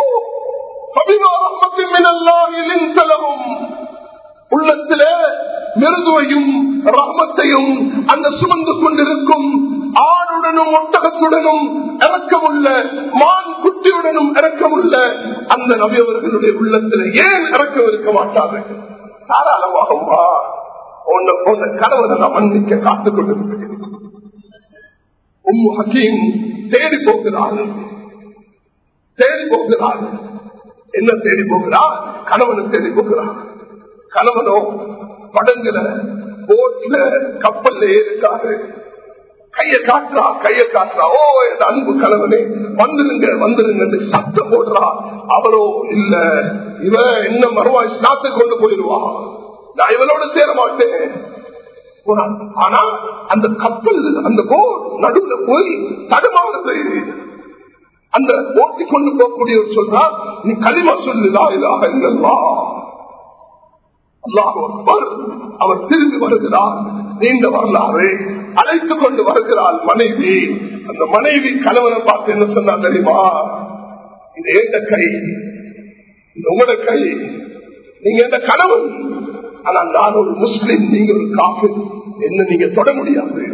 உள்ளத்தில மிருதுவையும் ரகமத்தையும் அந்த சுமந்து கொண்டிருக்கும் ஆணுடனும் ஒட்டகத்துடனும் இறக்கமுள்ள மான் குட்டியுடனும் இறக்கமுள்ள அந்த நபியவர்களுடைய உள்ளத்தில் ஏன் இறக்கம் இருக்க மாட்டார்கள் தாராளமாகவா உன்னை போன்ற கணவனை நான் மன்னிக்க காத்துக் கொண்டிருக்கிறேன் உம்மு ஹக்கீம் தேடி போகிறாள் தேடி போகிறாள் என்ன தேடி போகிறார் கணவனை தேடி போகிறார் கணவனோ படங்குல போட்ல கப்பல்ல ஏறிட்டாரு கைய காட்டுறா கைய காட்டுறா ஓ என் அன்பு கணவனே வந்துருங்க வந்துருங்க சத்தம் போடுறா அவரோ இல்ல இவ என்ன மறுவாய் சாத்து கொண்டு போயிடுவா நான் இவனோட சேர மாட்டேன் ஆனா அந்த கப்பல் அந்த போர் நடுவுல போய் தடுமாறுது அந்த ஓட்டி கொண்டு போகக்கூடியவர் சொல்றார் நீ களிமா சொல்லுதா இதாக இல்லல்லா அல்லாஹ் அவர் திரும்பி வருகிறார் நீண்ட வரலாறு அழைத்துக் கொண்டு வருகிறாள் மனைவி அந்த மனைவி கணவனை பார்த்து என்ன சொன்னா தெரியுமா இது ஏந்த கை இது உங்களோட கை நீங்க எந்த கணவன் ஆனா நான் ஒரு முஸ்லிம் நீங்க ஒரு காஃபி என்ன நீங்க தொட முடியாது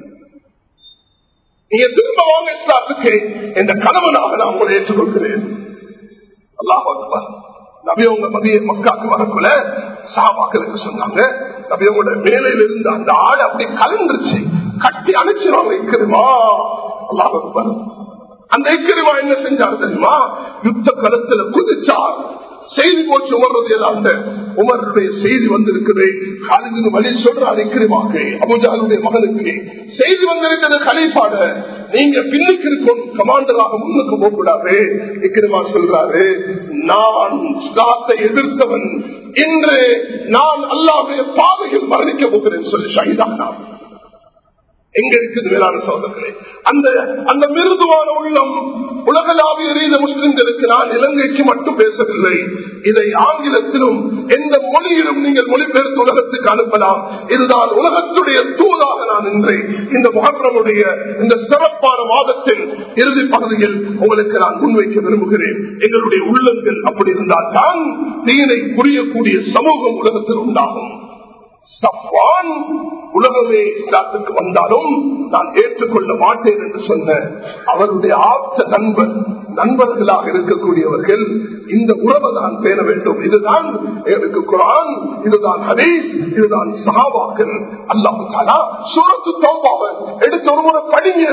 நீங்க திரும்ப வாங்க இஸ்லாத்துக்கு இந்த கணவனாக நான் உங்களை ஏற்றுக்கொள்கிறேன் அல்லாஹ் அக்பர் நபியவங்க மதிய மக்காக்கு வரக்குள்ள சாபாக்களுக்கு சொன்னாங்க நபியவங்களோட மேலையில இருந்து அந்த ஆடு அப்படி கலந்துருச்சு கட்டி அணைச்சிருவாங்க இக்கிருமா அல்லாஹ் அக்பர் அந்த இக்கிரிமா என்ன செஞ்சார் தெரியுமா யுத்த களத்துல குதிச்சார் செய்தி போச்சு உமர்றது அந்த உமருடைய செய்தி வந்திருக்குது காலிதின் வழி சொல்றார் இக்கிரிமாக அபுஜாலுடைய மகனுக்கு செய்தி வந்திருக்கிறது கலீஃபாட நீங்க பின்னுக்கு இருக்கும் கமாண்டராக முன்னுக்கு போக கூடாது இக்கிரிமா சொல்றாரு நான் ஸ்லாத்தை எதிர்த்தவன் இன்று நான் அல்லாவுடைய பாதையில் மரணிக்க போகிறேன் சொல்லி ஷஹீதானான் எங்க இருக்குது மேலான சோதர்களே அந்த அந்த மிருதுவான உள்ளம் உலகளாவிய ரீத முஸ்லிம்களுக்கு நான் இலங்கைக்கு மட்டும் பேசவில்லை இதை ஆங்கிலத்திலும் எந்த மொழியிலும் நீங்கள் மொழிபெயர்த்து உலகத்துக்கு அனுப்பலாம் இதுதான் உலகத்துடைய தூதாக நான் இன்றை இந்த முகப்பிரமுடைய இந்த சிறப்பான மாதத்தில் இறுதி பகுதியில் உங்களுக்கு நான் முன்வைக்க விரும்புகிறேன் எங்களுடைய உள்ளங்கள் அப்படி இருந்தால் தான் தீனை புரியக்கூடிய சமூகம் உலகத்தில் உண்டாகும் சஃப்வான் உலகமே இஸ்லாத்துக்கு வந்தாலும் நான் ஏற்றுக்கொள்ள மாட்டேன் என்று சொன்ன அவருடைய ஆப்த நண்பர் நண்பர்களாக இருக்கக்கூடியவர்கள் இந்த உறவை தான் பேர வேண்டும் இதுதான் எனக்கு குரான் இதுதான் ஹதீஸ் இதுதான் சஹாபாக்கள் அல்லாஹு தாலா சூரத்து தௌபாவை எடுத்து ஒரு முறை படிங்க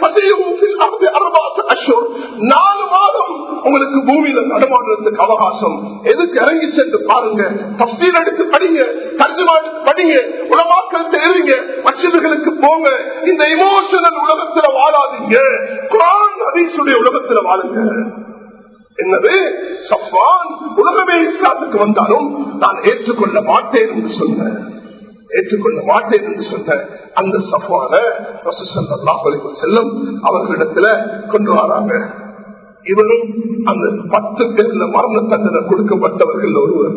நாலு மாதம் உங்களுக்கு பூமியில நடமாடுறதுக்கு அவகாசம் எதுக்கு இறங்கி சென்று பாருங்க தப்சீல் எடுத்து படிங்க தர்ஜுமா எடுத்து படிங்க உலமாக்கள் தெரியுங்க மசிதர்களுக்கு போங்க இந்த இமோஷனல் உலகத்துல வாழாதீங்க குரான் ஹதீஸுடைய உலகத்துல வாழுங்க என்னது சஃபான் உலகமே இஸ்லாத்துக்கு வந்தாலும் நான் ஏற்றுக்கொள்ள மாட்டேன் என்று சொன்னேன் ஏற்றுக்கொள்ள மாட்டேன் என்று சொன்ன அந்த சஃபான செல்லும் அவர்களிடத்துல கொண்டு வராங்க இவரும் அந்த பத்து பேர்ல மரண தண்டனை கொடுக்கப்பட்டவர்கள் ஒருவர்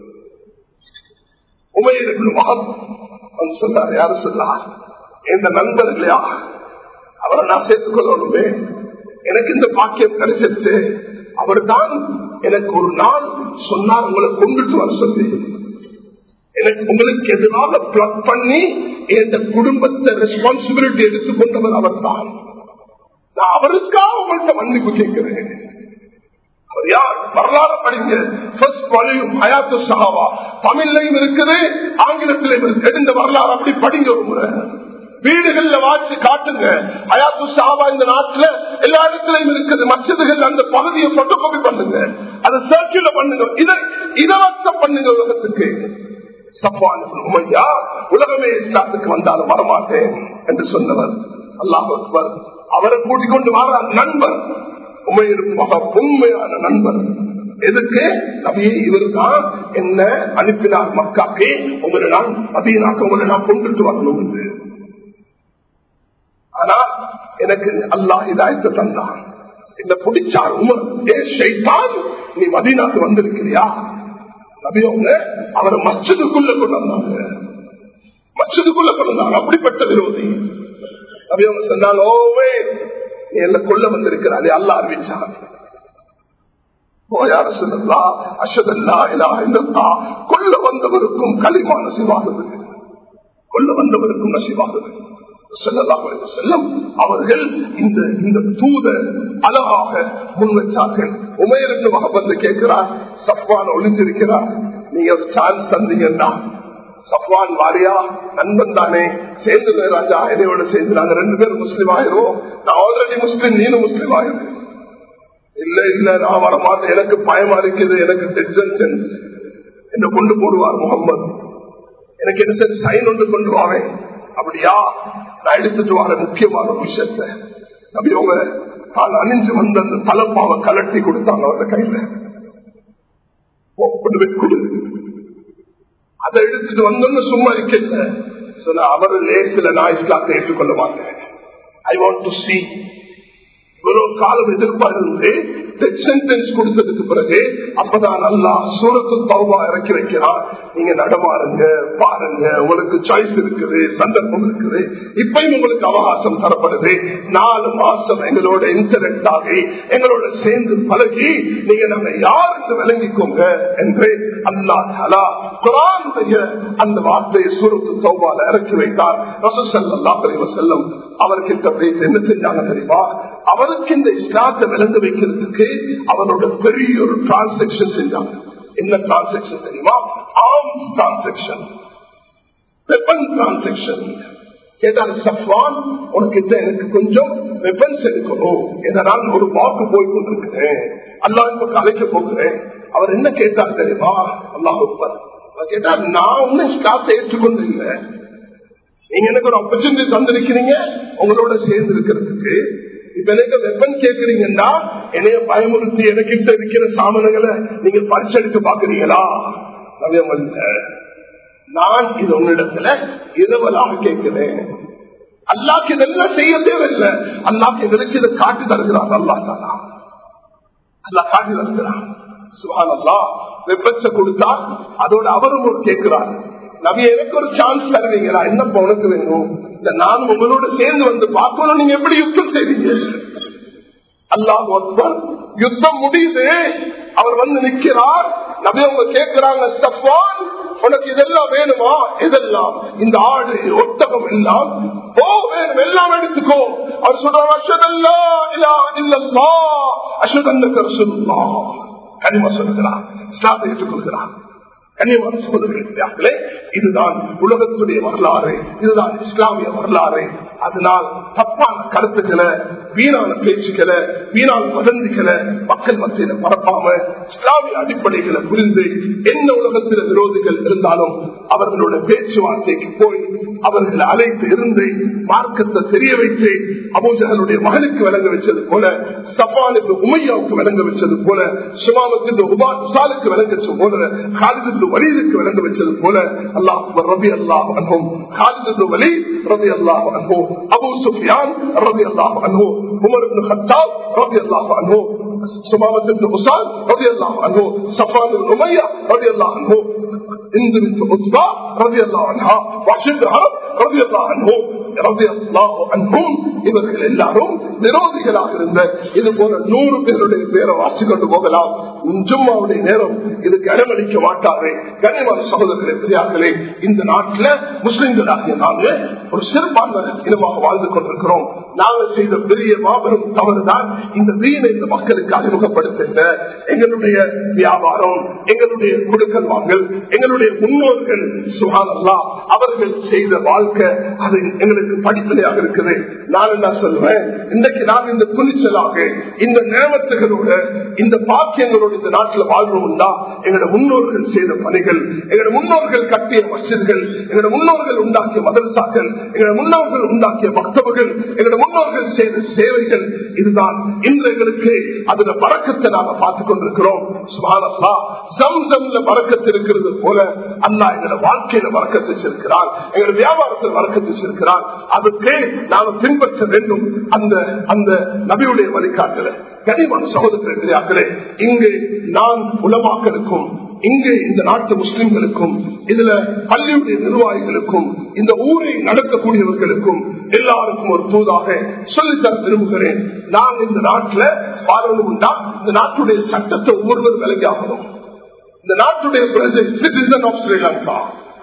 உமையிற்கு மகன் சொன்னார் யாரு சொன்னார் எந்த நண்பர்களையா அவரை நான் சேர்த்துக் கொள்ளணுமே எனக்கு இந்த பாக்கியம் கிடைச்சிருச்சு அவர் தான் எனக்கு ஒரு நாள் சொன்னார் உங்களை கொண்டுட்டு வர சொல்லி எனக்கு உங்களுக்கு எதிராக பிளக் பண்ணி இந்த குடும்பத்தை ரெஸ்பான்சிபிலிட்டி எடுத்துக்கொண்டவர் அவர் தான் நான் அவருக்காக உங்கள்கிட்ட மன்னிப்பு கேட்கிறேன் அவர் யார் வரலாறு படிங்க ஹயாத்து சஹாவா தமிழ்லையும் இருக்குது ஆங்கிலத்திலையும் இருக்கு இந்த வரலாறு அப்படி படிங்க ஒரு முறை வீடுகள்ல வாசி காட்டுங்க அயாத்து சாபா இந்த நாட்டுல எல்லா இடத்துலயும் இருக்குது மசிதுகள் அந்த பகுதியை போட்டோ காப்பி பண்ணுங்க அதை சர்க்கியூல பண்ணுங்க இதை இதை வாட்ஸ்அப் பண்ணுங்க உலகத்துக்கு உமையா உலகமே இஸ்லாத்துக்கு வந்தாலும் வரமாட்டேன் என்று சொன்னவர் அல்லாஹ் அக்பர் அவரை கூட்டிக் கொண்டு வர நண்பர் உமையிற்கு மக உண்மையான நண்பர் எதுக்கு நபியை இவர் தான் என்ன அனுப்பினார் மக்காக்கே உங்களை நான் மதியனாக்க உங்களை நான் கொண்டுட்டு வரணும் என்று ஆனா எனக்கு அல்லாஹ் இதாயத்தை தந்தான் இந்த பிடிச்சார் உமர் ஏ ஷைத்தான் நீ மதீனாக்கு வந்திருக்கிறியா நபியவங்க அவரை மஸ்ஜிதுக்குள்ள கொண்டு வந்தாங்க மஸ்ஜிதுக்குள்ள கொண்டு வந்தாங்க அப்படிப்பட்ட விரோதி நபியவங்க சொன்னாங்க ஓவே நீ என்ன கொல்ல வந்திருக்கிறாரே அல்ல அறிவிச்சாங்க கொல்ல வந்தவருக்கும் களிமா நசிவாகுது கொல்ல வந்தவருக்கும் நசிவாகுது செல்லம் அவர்கள் இந்த இந்த தூத அழகாக முன் வச்சார்கள் உமையருக்கு மகபந்து கேட்கிறார் சஃப்வான் ஒளிஞ்சிருக்கிறார் நீங்க ஒரு சான்ஸ் தந்தீங்கன்னா சஃப்வான் வாரியா நண்பன் தானே சேர்ந்து ராஜா என்னையோட சேர்ந்து நாங்க ரெண்டு பேரும் முஸ்லீம் ஆயிரும் நான் ஆல்ரெடி முஸ்லீம் நீனும் முஸ்லீம் ஆயிரும் இல்ல இல்ல நான் வரமாட்டேன் எனக்கு பயமா இருக்குது எனக்கு டென்ஷன் என்ன கொண்டு போடுவார் முகம்மது எனக்கு என்ன சைன் ஒன்று கொண்டு வாவேன் அப்படியா நான் எடுத்துட்டு வர முக்கியமான விஷயத்த அப்படி அவங்க தான் அணிஞ்சு வந்த அந்த தலப்பாவை கலட்டி கொடுத்தாங்க அவங்க கையில கொண்டு போய் கொடு அதை எடுத்துட்டு வந்தோன்னு சும்மா இருக்கல சொன்ன அவர் லேசில நான் இஸ்லாத்தை ஏற்றுக்கொள்ள மாட்டேன் ஐ வாண்ட் டு சி இவ்வளவு காலம் எதிர்பார்த்து சென்டென்ஸ் கொடுத்ததுக்கு பிறகு அப்பதான் நல்லா சூரத்து தௌபா இறக்கி வைக்கிறான் நீங்க நடமாறுங்க பாருங்க உங்களுக்கு சாய்ஸ் இருக்குது சந்தர்ப்பம் இருக்குது இப்பயும் உங்களுக்கு அவகாசம் தரப்படுது நாலு மாசம் எங்களோட இன்டர்நெட் ஆகி எங்களோட சேர்ந்து பழகி நீங்க நம்ம யார் என்று விளங்கிக்கோங்க என்று அல்லா தலா குரானுடைய அந்த வார்த்தையை சூரத்து தௌபால இறக்கி வைத்தார் ரசூசல்லா செல்லும் அவர்கிட்ட பேசி என்ன செஞ்சாங்க தெரியுமா அவருக்கு இந்த இஸ்லாத்தை விளங்க வைக்கிறதுக்கு அவரோட பெரிய ஒரு டிரான்சாக்சன் செஞ்சாங்க என்ன டிரான்சாக்சன் தெரியுமா ஆர்ம்ஸ் டிரான்சாக்சன் வெப்பன் டிரான்சாக்சன் கேட்டாரு சஃப்வான் உனக்கிட்ட எனக்கு கொஞ்சம் வெப்பன்ஸ் எடுக்கணும் இதனால் ஒரு வாக்கு போய் கொண்டிருக்கிறேன் அல்லா இப்ப அழைக்க போகிறேன் அவர் என்ன கேட்டார் தெரியுமா அல்லாஹ் கேட்டார் நான் ஒன்னும் இஸ்லாத்தை ஏற்றுக்கொண்டு இல்லை நீங்க எனக்கு ஒரு ஆப்பர்ச்சுனிட்டி தந்திருக்கிறீங்க உங்களோட சேர்ந்து இருக்கிறதுக்கு இப்ப எனக்கு வெப்பன் கேட்கறீங்கன்னா என்னைய பயமுறுத்தி எனக்கிட்ட இருக்கிற சாமனங்களை நீங்க பரிசெடுத்து பாக்குறீங்களா நான் இது உன்னிடத்துல இரவலாக கேட்கிறேன் அல்லாக்கு இதெல்லாம் செய்ய தேவையில்லை அல்லாக்கு எங்களுக்கு இதை காட்டி தருகிறார் அல்லா தானா அல்லா காட்டி தருகிறான் சுகான் அல்லா வெப்பன்ஸ கொடுத்தா அதோட அவரும் ஒரு கேட்கிறார் நபி எனக்கு ஒரு சான்ஸ் தருவீங்களா என்னப்பா உனக்கு வேணும் இந்த நான் உங்களோட சேர்ந்து வந்து பார்க்கணும் நீங்க எப்படி யுத்தம் செய்வீங்க அல்லாஹ் அக்பர் யுத்தம் முடியுது அவர் வந்து நிற்கிறார் நபி அவங்க கேட்கிறாங்க சஃபான் உனக்கு இதெல்லாம் வேணுமா இதெல்லாம் இந்த ஆடு ஒட்டகம் எல்லாம் ஓ வேணும் எல்லாம் எடுத்துக்கோ அவர் சொல்றாங்க அஷதல்லா இல்லா இல்லல்லா அஷதல்ல சொல்லுல்லா கனிமா சொல்லுகிறார் இஸ்லாத்தை ஏற்றுக்கொள்கிறார் கனியமான சகோதரர்களே இதுதான் உலகத்துடைய வரலாறு இதுதான் இஸ்லாமிய வரலாறு அதனால் தப்பான கருத்துக்களை வீணான பேச்சுக்களை வீணான வதந்திகளை மக்கள் மத்தியில பரப்பாம இஸ்லாமிய அடிப்படைகளை புரிந்து எந்த உலகத்தில் விரோதிகள் இருந்தாலும் அவர்களோட பேச்சுவார்த்தைக்கு போய் அவர்களை அழைத்து இருந்து மார்க்கத்தை தெரிய வைத்து அபூஜகளுடைய மகனுக்கு விளங்க வச்சது போல சஃபானுக்கு உமையாவுக்கு விளங்க வச்சது போல சுமாமத்தின் உபாசாலுக்கு விளங்க வச்சது போல காலிது வலீதுக்கு விளங்க வச்சது போல அல்லாஹ் ரபி அல்லாஹ் அன்போம் காலிது வலி ரபி அல்லாஹ் அன்போம் அபு சுஃபியான் ரபி அல்லாஹ் அன்போம் உமர் ஹத்தாப் ரபி அல்லாஹ் அன்போம் سمامة بن أساد رضي الله عنه صفان بن أمية رضي الله عنه هند بنت عتبة رضي الله عنها وحشدها رضي الله عنه رضي الله عنهم இவர்கள் எல்லாரும் விரோதிகளாக இருந்த இது போல நூறு பேருடைய பேரை வாசி கொண்டு போகலாம் ஜும்மாவுடைய நேரம் இதுக்கு இடமளிக்க மாட்டாரு கனிமான சகோதரர்களே பெரியார்களே இந்த நாட்டில் முஸ்லிம்களாகிய நாங்க ஒரு சிறுபான்மை இனமாக வாழ்ந்து கொண்டிருக்கிறோம் நாங்கள் செய்த பெரிய மாபெரும் தவறுதான் இந்த வீணை இந்த மக்களுக்கு அறிமுகப்படுத்துகின்ற எங்களுடைய வியாபாரம் எங்களுடைய கொடுக்கல் வாங்கல் எங்களுடைய முன்னோர்கள் சுகானல்லா அவர்கள் செய்த வாழ்க்கை அது எங்களுக்கு படிப்படியாக இருக்குது நான் என்ன சொல்றேன் இன்றைக்கு நாம் இந்த துணிச்சலாக இந்த நேமத்துகளோட இந்த பாக்கியங்களோடு இந்த நாட்டில் வாழ்றோம்னா எங்களோட முன்னோர்கள் செய்த பணிகள் எங்களோட முன்னோர்கள் கட்டிய மசிதர்கள் எங்களோட முன்னோர்கள் உண்டாக்கிய மதரசாக்கள் எங்களோட முன்னோர்கள் உண்டாக்கிய பக்தவர்கள் எங்களோட முன்னோர்கள் செய்த சேவைகள் இதுதான் இன்று எங்களுக்கு அதுல பறக்கத்தை நாம பார்த்துக் கொண்டிருக்கிறோம் சுமானல்லா சம்சம்ல பறக்கத்து இருக்கிறது போல அல்லா எங்களோட வாழ்க்கையில பறக்கத்து வச்சிருக்கிறார் எங்களோட வியாபாரத்தில் பறக்கத்து வச்சிருக்கிறார் அதுக்கு நாம பின்பற்ற வேண்டும் அந்த அந்த நபியுடைய வழிகாட்டுல கனிமன் சகோதரர்களே இங்கு நான் உலமாக்களுக்கும் இங்கு இந்த நாட்டு முஸ்லிம்களுக்கும் இதுல பள்ளியுடைய நிர்வாகிகளுக்கும் இந்த ஊரை நடத்தக்கூடியவர்களுக்கும் எல்லாருக்கும் ஒரு தூதாக சொல்லித்தர விரும்புகிறேன் நான் இந்த நாட்டில் பாராளுமன்றா இந்த நாட்டுடைய சட்டத்தை ஒவ்வொருவர் விலகியாகணும் இந்த நாட்டுடைய சிட்டிசன் ஆஃப் ஸ்ரீலங்கா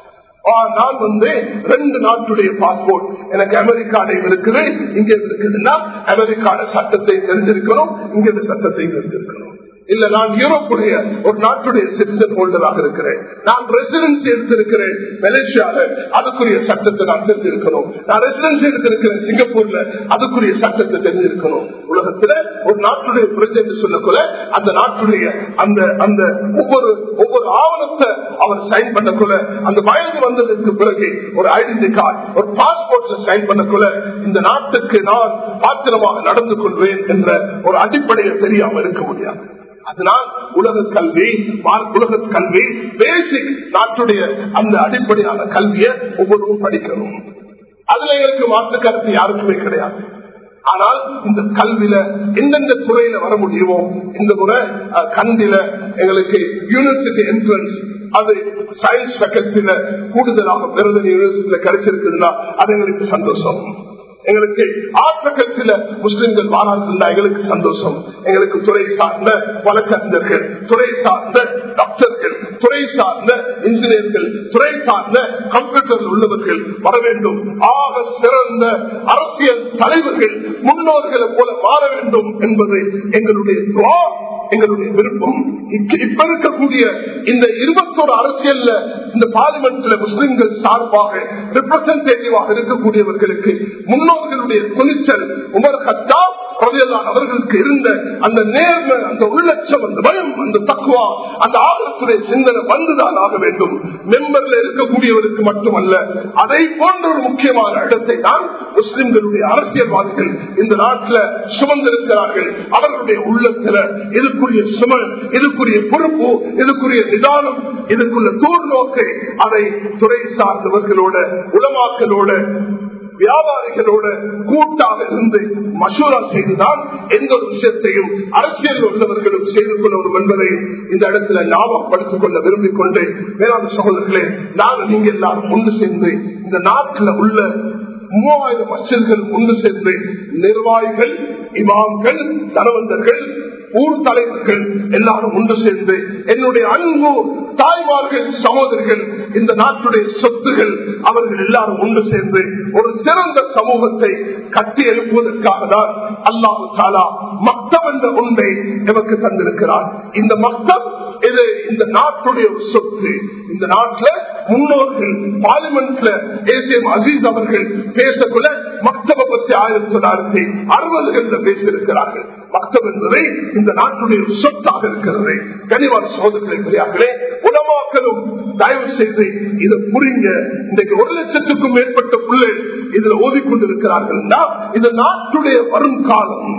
நான் வந்து ரெண்டு நாட்டுடைய பாஸ்போர்ட் எனக்கு அமெரிக்காடையும் இருக்குது இங்க இருக்குதுன்னா அமெரிக்கான சட்டத்தை தெரிஞ்சிருக்கணும் இங்க இந்த சட்டத்தை தெரிஞ்சிருக்கணும் இல்ல நான் யூரோப்புடைய ஒரு நாட்டுடைய சிட்டிசன் ஹோல்டராக இருக்கிறேன் நான் ரெசிடென்சி எடுத்திருக்கிறேன் மலேசியால அதுக்குரிய சட்டத்தை நான் தெரிஞ்சிருக்கணும் நான் ரெசிடென்சி எடுத்திருக்கிறேன் சிங்கப்பூர்ல அதுக்குரிய சட்டத்தை தெரிஞ்சிருக்கணும் உலகத்துல ஒரு நாட்டுடைய பிரச்சனை சொல்லக்குள்ள அந்த நாட்டுடைய அந்த அந்த ஒவ்வொரு ஒவ்வொரு ஆவணத்தை அவர் சைன் பண்ணக்குள்ள அந்த வயது வந்ததற்கு பிறகு ஒரு ஐடென்டி கார்டு ஒரு பாஸ்போர்ட்ல சைன் பண்ணக்குள்ள இந்த நாட்டுக்கு நான் பாத்திரமாக நடந்து கொள்வேன் என்ற ஒரு அடிப்படையை தெரியாம இருக்க முடியாது அதனால் உலக கல்வி உலக கல்வி பேசிக் நாட்டுடைய அந்த அடிப்படையான கல்வியை ஒவ்வொருவரும் படிக்கணும் அதுல எங்களுக்கு மாற்று கருத்து யாருக்குமே கிடையாது ஆனால் இந்த கல்வியில எந்தெந்த துறையில வர முடியுமோ இந்த முறை கண்டில எங்களுக்கு யூனிவர்சிட்டி என்ட்ரன்ஸ் அது சயின்ஸ் ஃபேக்கல்டியில கூடுதலாக விருது யூனிவர்சிட்டியில கிடைச்சிருக்குதுன்னா அது எங்களுக்கு சந்தோஷம் எங்களுக்கு ஆற்றக்கள் சில முஸ்லிம்கள் வாரார்கள் எங்களுக்கு சந்தோஷம் எங்களுக்கு துறை சார்ந்த வழக்கறிஞர்கள் துறை சார்ந்த டாக்டர்கள் துறை சார்ந்த இன்ஜினியர்கள் துறை சார்ந்த கம்ப்யூட்டர் உள்ளவர்கள் வர வேண்டும் ஆக சிறந்த அரசியல் தலைவர்கள் முன்னோர்களை போல மாற வேண்டும் என்பது எங்களுடைய எங்களுடைய விருப்பம் இப்ப இருக்கக்கூடிய இந்த இருபத்தோரு அரசியல்ல இந்த பார்லிமெண்ட்ல முஸ்லிம்கள் சார்பாக ரெப்ரசன்டேட்டிவாக இருக்கக்கூடியவர்களுக்கு முன்னோர்களுடைய துணிச்சல் உமர் ஹத்தா அவர்களுக்கு இருந்த அந்த நேர்மை அந்த உள்ளட்சம் அந்த பயம் அந்த தக்குவா அந்த ஆகத்துடைய சிந்தனை வந்துதான் ஆக வேண்டும் மெம்பர்ல இருக்கக்கூடியவருக்கு மட்டுமல்ல அதை போன்ற ஒரு முக்கியமான இடத்தை தான் முஸ்லிம்களுடைய அரசியல்வாதிகள் இந்த நாட்டில் சுமந்திருக்கிறார்கள் அவர்களுடைய உள்ளத்துல இதுக்குரிய சுமல் இதுக்குரிய பொறுப்பு இதுக்குரிய நிதானம் இதுக்குள்ள தூர்நோக்கை அதை துறை சார்ந்தவர்களோட உலமாக்களோட வியாபாரிகளோட கூட்டாக இருந்து மசூரா செய்துதான் எந்த ஒரு விஷயத்தையும் அரசியல் உள்ளவர்களும் செய்து கொள்ளவும் என்பதை இந்த இடத்துல ஞாபகப்படுத்திக் கொள்ள விரும்பிக் கொண்டு வேளாண் சகோதரர்களே நாங்கள் நீங்க எல்லாரும் ஒன்று சேர்ந்து இந்த நாட்டில் உள்ள மூவாயிரம் மசில்கள் ஒன்று சேர்ந்து நிர்வாகிகள் இமாம்கள் தனவந்தர்கள் ஊர் தலைவர்கள் எல்லாரும் ஒன்று சேர்ந்து என்னுடைய அன்பு தாய்மார்கள் சகோதரிகள் இந்த நாட்டுடைய சொத்துகள் அவர்கள் எல்லாரும் ஒன்று சேர்ந்து ஒரு சிறந்த சமூகத்தை கட்டி எழுப்புவதற்காக தான் அல்லாஹு தாலா மக்தம் என்ற ஒன்றை எமக்கு தந்திருக்கிறார் இந்த மக்தம் இது இந்த நாட்டுடைய ஒரு சொத்து இந்த நாட்டில் முன்னோர்கள் பார்லிமெண்ட்ல ஏசிஎம் அசீஸ் அவர்கள் பேசக்குள்ள மக்தப பத்தி ஆயிரத்தி தொள்ளாயிரத்தி அறுபதுகள்ல பேசியிருக்கிறார்கள் மக்தம் என்பதை இந்த நாட்டுடைய சொத்தாக இருக்கிறது கனிவான சோதனை பெரியார்களே உணவாக்களும் தயவு செய்து இதை புரிங்க இன்றைக்கு ஒரு லட்சத்துக்கும் மேற்பட்ட பிள்ளைகள் இதுல ஓதிக்கொண்டிருக்கிறார்கள் இந்த நாட்டுடைய வரும் காலம்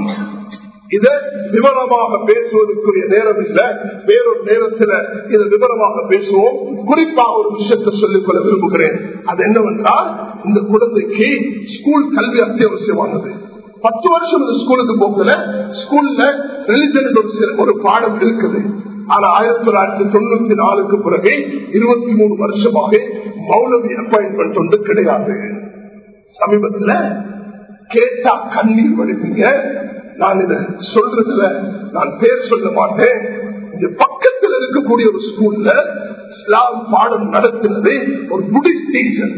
இதை விவரமாக பேசுவதற்குரிய நேரம் இல்லை வேறொரு நேரத்தில் இதை விவரமாக பேசுவோம் குறிப்பாக ஒரு விஷயத்தை சொல்லிக்கொள்ள விரும்புகிறேன் அது என்னவென்றால் இந்த குழந்தைக்கு ஸ்கூல் கல்வி அத்தியாவசியமானது பத்து வருஷம் இந்த ஸ்கூலுக்கு போகல ஸ்கூல்ல ரிலிஜன் ஒரு பாடம் இருக்குது ஆனா ஆயிரத்தி தொள்ளாயிரத்தி தொண்ணூத்தி நாலுக்கு பிறகு இருபத்தி மூணு வருஷமாக மௌலவி அப்பாயின்மெண்ட் ஒன்று கிடையாது சமீபத்துல கேட்டா கண்ணீர் வடிப்பீங்க நான் இத சொல்றதுல நான் பேர் சொல்ல மாட்டேன் இந்த பக்கத்தில் இருக்கக்கூடிய ஒரு ஸ்கூல்ல இஸ்லாம் பாடம் நடத்தினது ஒரு புடிஸ்ட் டீச்சர்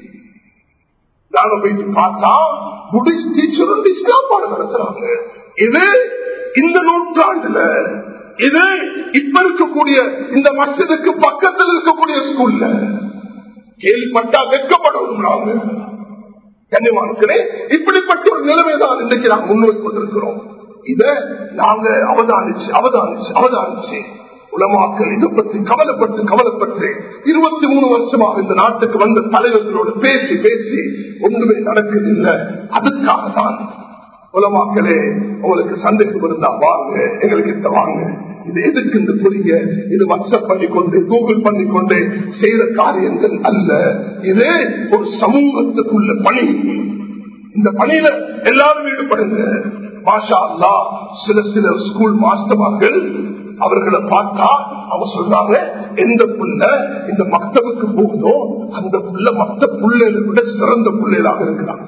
நாங்க போயிட்டு பார்த்தா புடிஸ்ட் டீச்சர் இஸ்லாம் பாடம் நடத்துறாங்க இது இந்த நூற்றாண்டுல இது இப்ப இருக்கக்கூடிய இந்த மசிதுக்கு பக்கத்தில் இருக்கக்கூடிய ஸ்கூல்ல கேள்விப்பட்டா வெக்கப்படணும் நாங்க கண்ணியமானே இப்படிப்பட்ட ஒரு நிலைமை தான் இன்றைக்கு நாம் முன்வைக் கொண்டிருக்கிறோம் இத நாங்க அவதானிச்சு அவதானிச்சு அவதானிச்சு உலமாக்கள் இதை பற்றி கவலைப்பட்டு கவலைப்பட்டு இருபத்தி மூணு வருஷமாக இந்த நாட்டுக்கு வந்த தலைவர்களோடு பேசி பேசி ஒன்றுமே நடக்குதில்லை அதுக்காக தான் உலமாக்களே உங்களுக்கு சந்தேகம் இருந்தா வாங்க எங்களுக்கு கிட்ட வாங்க இது எதுக்கு இந்த புரிய இது வாட்ஸ்அப் பண்ணிக்கொண்டு கூகுள் பண்ணிக்கொண்டு செய்த காரியங்கள் அல்ல இது ஒரு சமூகத்துக்குள்ள பணி இந்த பணியில எல்லாரும் ஈடுபடுங்க மாஷா அல்லா சில சில ஸ்கூல் மாஸ்டர்மார்கள் அவர்களை பார்த்தா அவங்க சொல்றாங்க எந்த புள்ள இந்த மக்தவுக்கு போகுதோ அந்த புள்ள மத்த புள்ளைகளை விட சிறந்த பிள்ளைகளாக இருக்கிறாங்க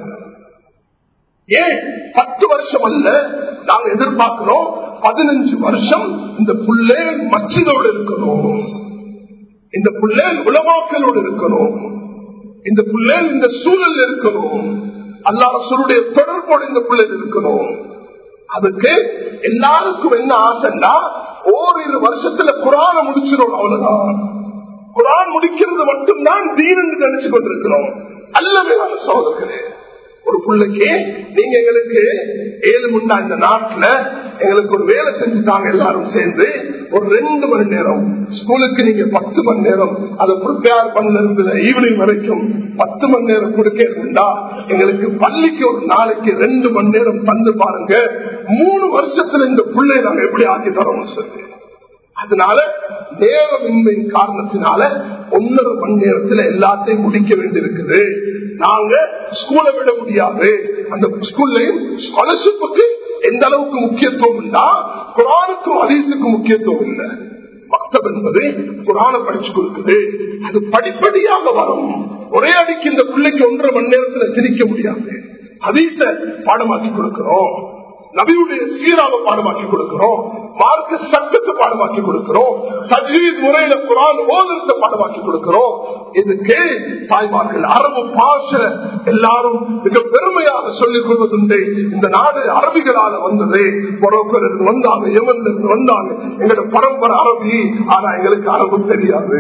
ஏன் பத்து வருஷம் அல்ல நாங்க எதிர்பார்க்கிறோம் பதினஞ்சு வருஷம் இந்த புள்ளை மச்சிதோடு இருக்கணும் இந்த புள்ளை உலமாக்களோடு இருக்கணும் இந்த பிள்ளை இந்த சூழல் இருக்கணும் அல்லாரசருடைய தொடர்போடு இந்த பிள்ளை இருக்கணும் அதுக்கு எல்லாருக்கும் என்ன ஆசைன்னா ஓரிரு வருஷத்துல குரான முடிச்சிடும் அவ்வளவுதான் குரான் முடிக்கிறது மட்டும்தான் தீனன்னு நினைச்சு கொண்டிருக்கிறோம் அல்லவே சோதர்களே ஒரு பிள்ளைக்கு நீங்க எங்களுக்கு ஏழு முண்டா இந்த நாட்டுல எங்களுக்கு ஒரு வேலை செஞ்சுட்டாங்க எல்லாரும் சேர்ந்து ஒரு ரெண்டு மணி நேரம் ஸ்கூலுக்கு நீங்க பத்து மணி நேரம் அதை ப்ரிப்பேர் பண்ண ஈவினிங் வரைக்கும் பத்து மணி நேரம் கொடுக்கா எங்களுக்கு பள்ளிக்கு ஒரு நாளைக்கு ரெண்டு மணி நேரம் தந்து பாருங்க மூணு வருஷத்துல இந்த பிள்ளை நாங்க எப்படி ஆக்கி தரோம் சொல்லி அதனால நேரமின்மை காரணத்தினால ஒன்னரை மணி நேரத்துல எல்லாத்தையும் முடிக்க வேண்டியிருக்குது நாங்க ஸ்கூலை விட முடியாது அந்த ஸ்கூல்லையும் ஸ்காலர்ஷிப்புக்கு எந்த அளவுக்கு முக்கியத்துவம் உண்டா குரானுக்கும் அதீசுக்கும் முக்கியத்துவம் இல்லை மக்தப் என்பது குரான படிச்சு கொடுக்குது அது படிப்படியாக வரும் ஒரே அடிக்கு இந்த பிள்ளைக்கு ஒன்றரை மணி நேரத்துல திணிக்க முடியாது அதீச பாடமாக்கி கொடுக்கிறோம் நபியுடைய சீராவை பாடமாக்கி கொடுக்கிறோம் மார்க்க சட்டத்தை பாடமாக்கி கொடுக்கிறோம் தஜீத் முறையில குரான் ஓதத்தை பாடமாக்கி கொடுக்கிறோம் இதுக்கு தாய்மார்கள் அரபு பாஷ எல்லாரும் மிக பெருமையாக சொல்லிக் கொள்வதுண்டு இந்த நாடு அரபிகளால வந்தது மொரோக்கர் இருந்து வந்தாங்க எமன்ல இருந்து வந்தாங்க எங்களோட பரம்பரை அரபி ஆனா எங்களுக்கு அரபு தெரியாது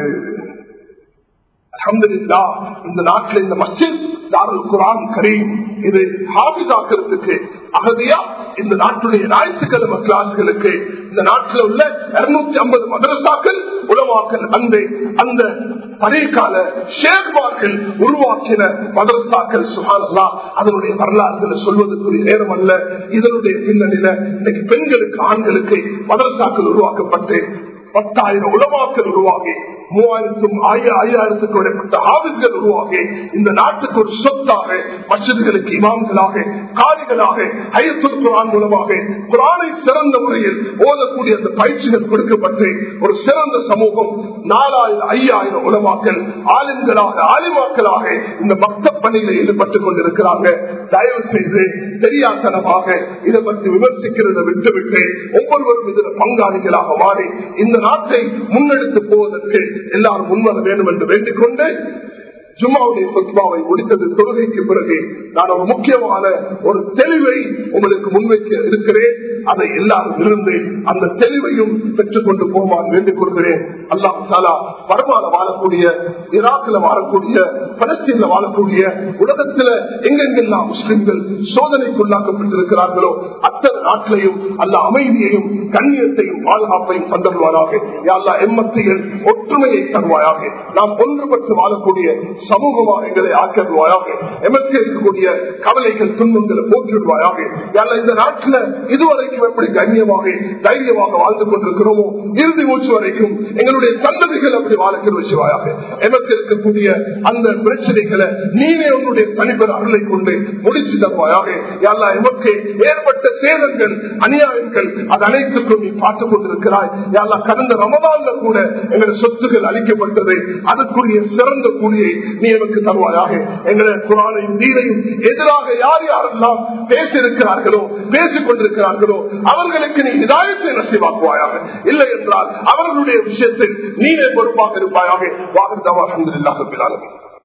அலமதுல்லா இந்த நாட்டில் இந்த மஸ்ஜித் தாருல் குரான் கரீம் இது ஹாபிஸ் ஆக்கிறதுக்கு அகதியா இந்த நாட்டுடைய ஞாயிற்றுக்கிழமை கிளாஸ்களுக்கு இந்த நாட்டில் உள்ள இருநூத்தி ஐம்பது மதரசாக்கள் உலவாக்கல் அந்த அந்த பழையகால ஷேர்மார்கள் உருவாக்கின மதரசாக்கள் சுகானல்லா அதனுடைய வரலாறுகளை சொல்வதற்குரிய நேரம் அல்ல இதனுடைய பின்னணியில இன்னைக்கு பெண்களுக்கு ஆண்களுக்கு மதரசாக்கள் உருவாக்கப்பட்டு பத்தாயிரம் உலமாக்கள் உருவாகி மூவாயிரத்தும் ஐயாயிரத்துக்கும் இடைப்பட்ட ஆபிஸ்கள் உருவாகி இந்த நாட்டுக்கு ஒரு சொத்தாக மசிதிகளுக்கு இமாம்களாக காரிகளாக ஐயத்துல் குரான் மூலமாக குரானை சிறந்த முறையில் ஓதக்கூடிய அந்த பயிற்சிகள் கொடுக்கப்பட்டு ஒரு சிறந்த சமூகம் நாலாயிரம் ஐயாயிரம் உலமாக்கள் ஆலிம்களாக ஆலிமாக்களாக இந்த மக்த பணியில் ஈடுபட்டுக் கொண்டிருக்கிறாங்க தயவு செய்து தெரியாதனமாக இதை பற்றி விமர்சிக்கிறத விட்டுவிட்டு ஒவ்வொருவரும் இதில் பங்காளிகளாக மாறி இந்த நாட்டை முன்னெடுத்து போவதற்கு எல்லாரும் முன்வர வேண்டும் என்று வேண்டிக் கொண்டு ஜும்மாவுடைய சொத்மாவை முடித்தது தொழுகைக்கு பிறகு நான் ஒரு முக்கியமான ஒரு தெளிவை உங்களுக்கு முன்வைக்க இருக்கிறேன் அதை எல்லாரும் இருந்து அந்த தெளிவையும் பெற்றுக் கொண்டு போவான் வேண்டிக் கொள்கிறேன் அல்லாம் சாலா பரவான வாழக்கூடிய ஈராக்கில் வாழக்கூடிய பலஸ்தீன்ல வாழக்கூடிய உலகத்துல எங்கெங்கெல்லாம் முஸ்லிம்கள் சோதனைக்குள்ளாக்கப்பட்டிருக்கிறார்களோ அத்தனை நாட்டிலையும் அல்ல அமைதியையும் கண்ணியத்தையும் பாதுகாப்பையும் தந்தருவாராக அல்லா எம்மத்தையில் ஒற்றுமையை தருவாயாக நாம் ஒன்றுபட்டு வாழக்கூடிய சமூகமாக எங்களை ஆக்கிடுவாயாக எமக்கு இருக்கக்கூடிய கவலைகள் துன்பங்களை போக்கிடுவாயாக இந்த நாட்டில் இதுவரைக்கும் எப்படி கண்ணியமாக தைரியமாக வாழ்ந்து கொண்டிருக்கிறோமோ இறுதி மூச்சு வரைக்கும் எங்களுடைய சந்ததிகள் அப்படி வாழ்க்கை விஷயமாக எமக்கு இருக்கக்கூடிய அந்த பிரச்சனைகளை நீனே உன்னுடைய தனிப்பெற அருளை கொண்டு முடிச்சு தருவாயாக எல்லா எமக்கு ஏற்பட்ட சேதங்கள் அநியாயங்கள் அது அனைத்துக்கும் நீ பார்த்துக் கொண்டிருக்கிறாய் எல்லா கடந்த ரமதான்ல கூட எங்களுடைய சொத்துக்கள் அளிக்கப்பட்டது அதுக்குரிய சிறந்த கூலியை நீ எனக்கு தருவாயாக எங்களை குரானையும் நீரையும் எதிராக யார் யாரெல்லாம் பேசியிருக்கிறார்களோ பேசிக் கொண்டிருக்கிறார்களோ அவர்களுக்கு நீ இதாயத்தை நசிவாக்குவாயாக இல்லை என்றால் அவர்களுடைய விஷயத்தில் நீனே பொறுப்பாக இருப்பாயாக வாகனமாக அஹமதுல்லாஹ்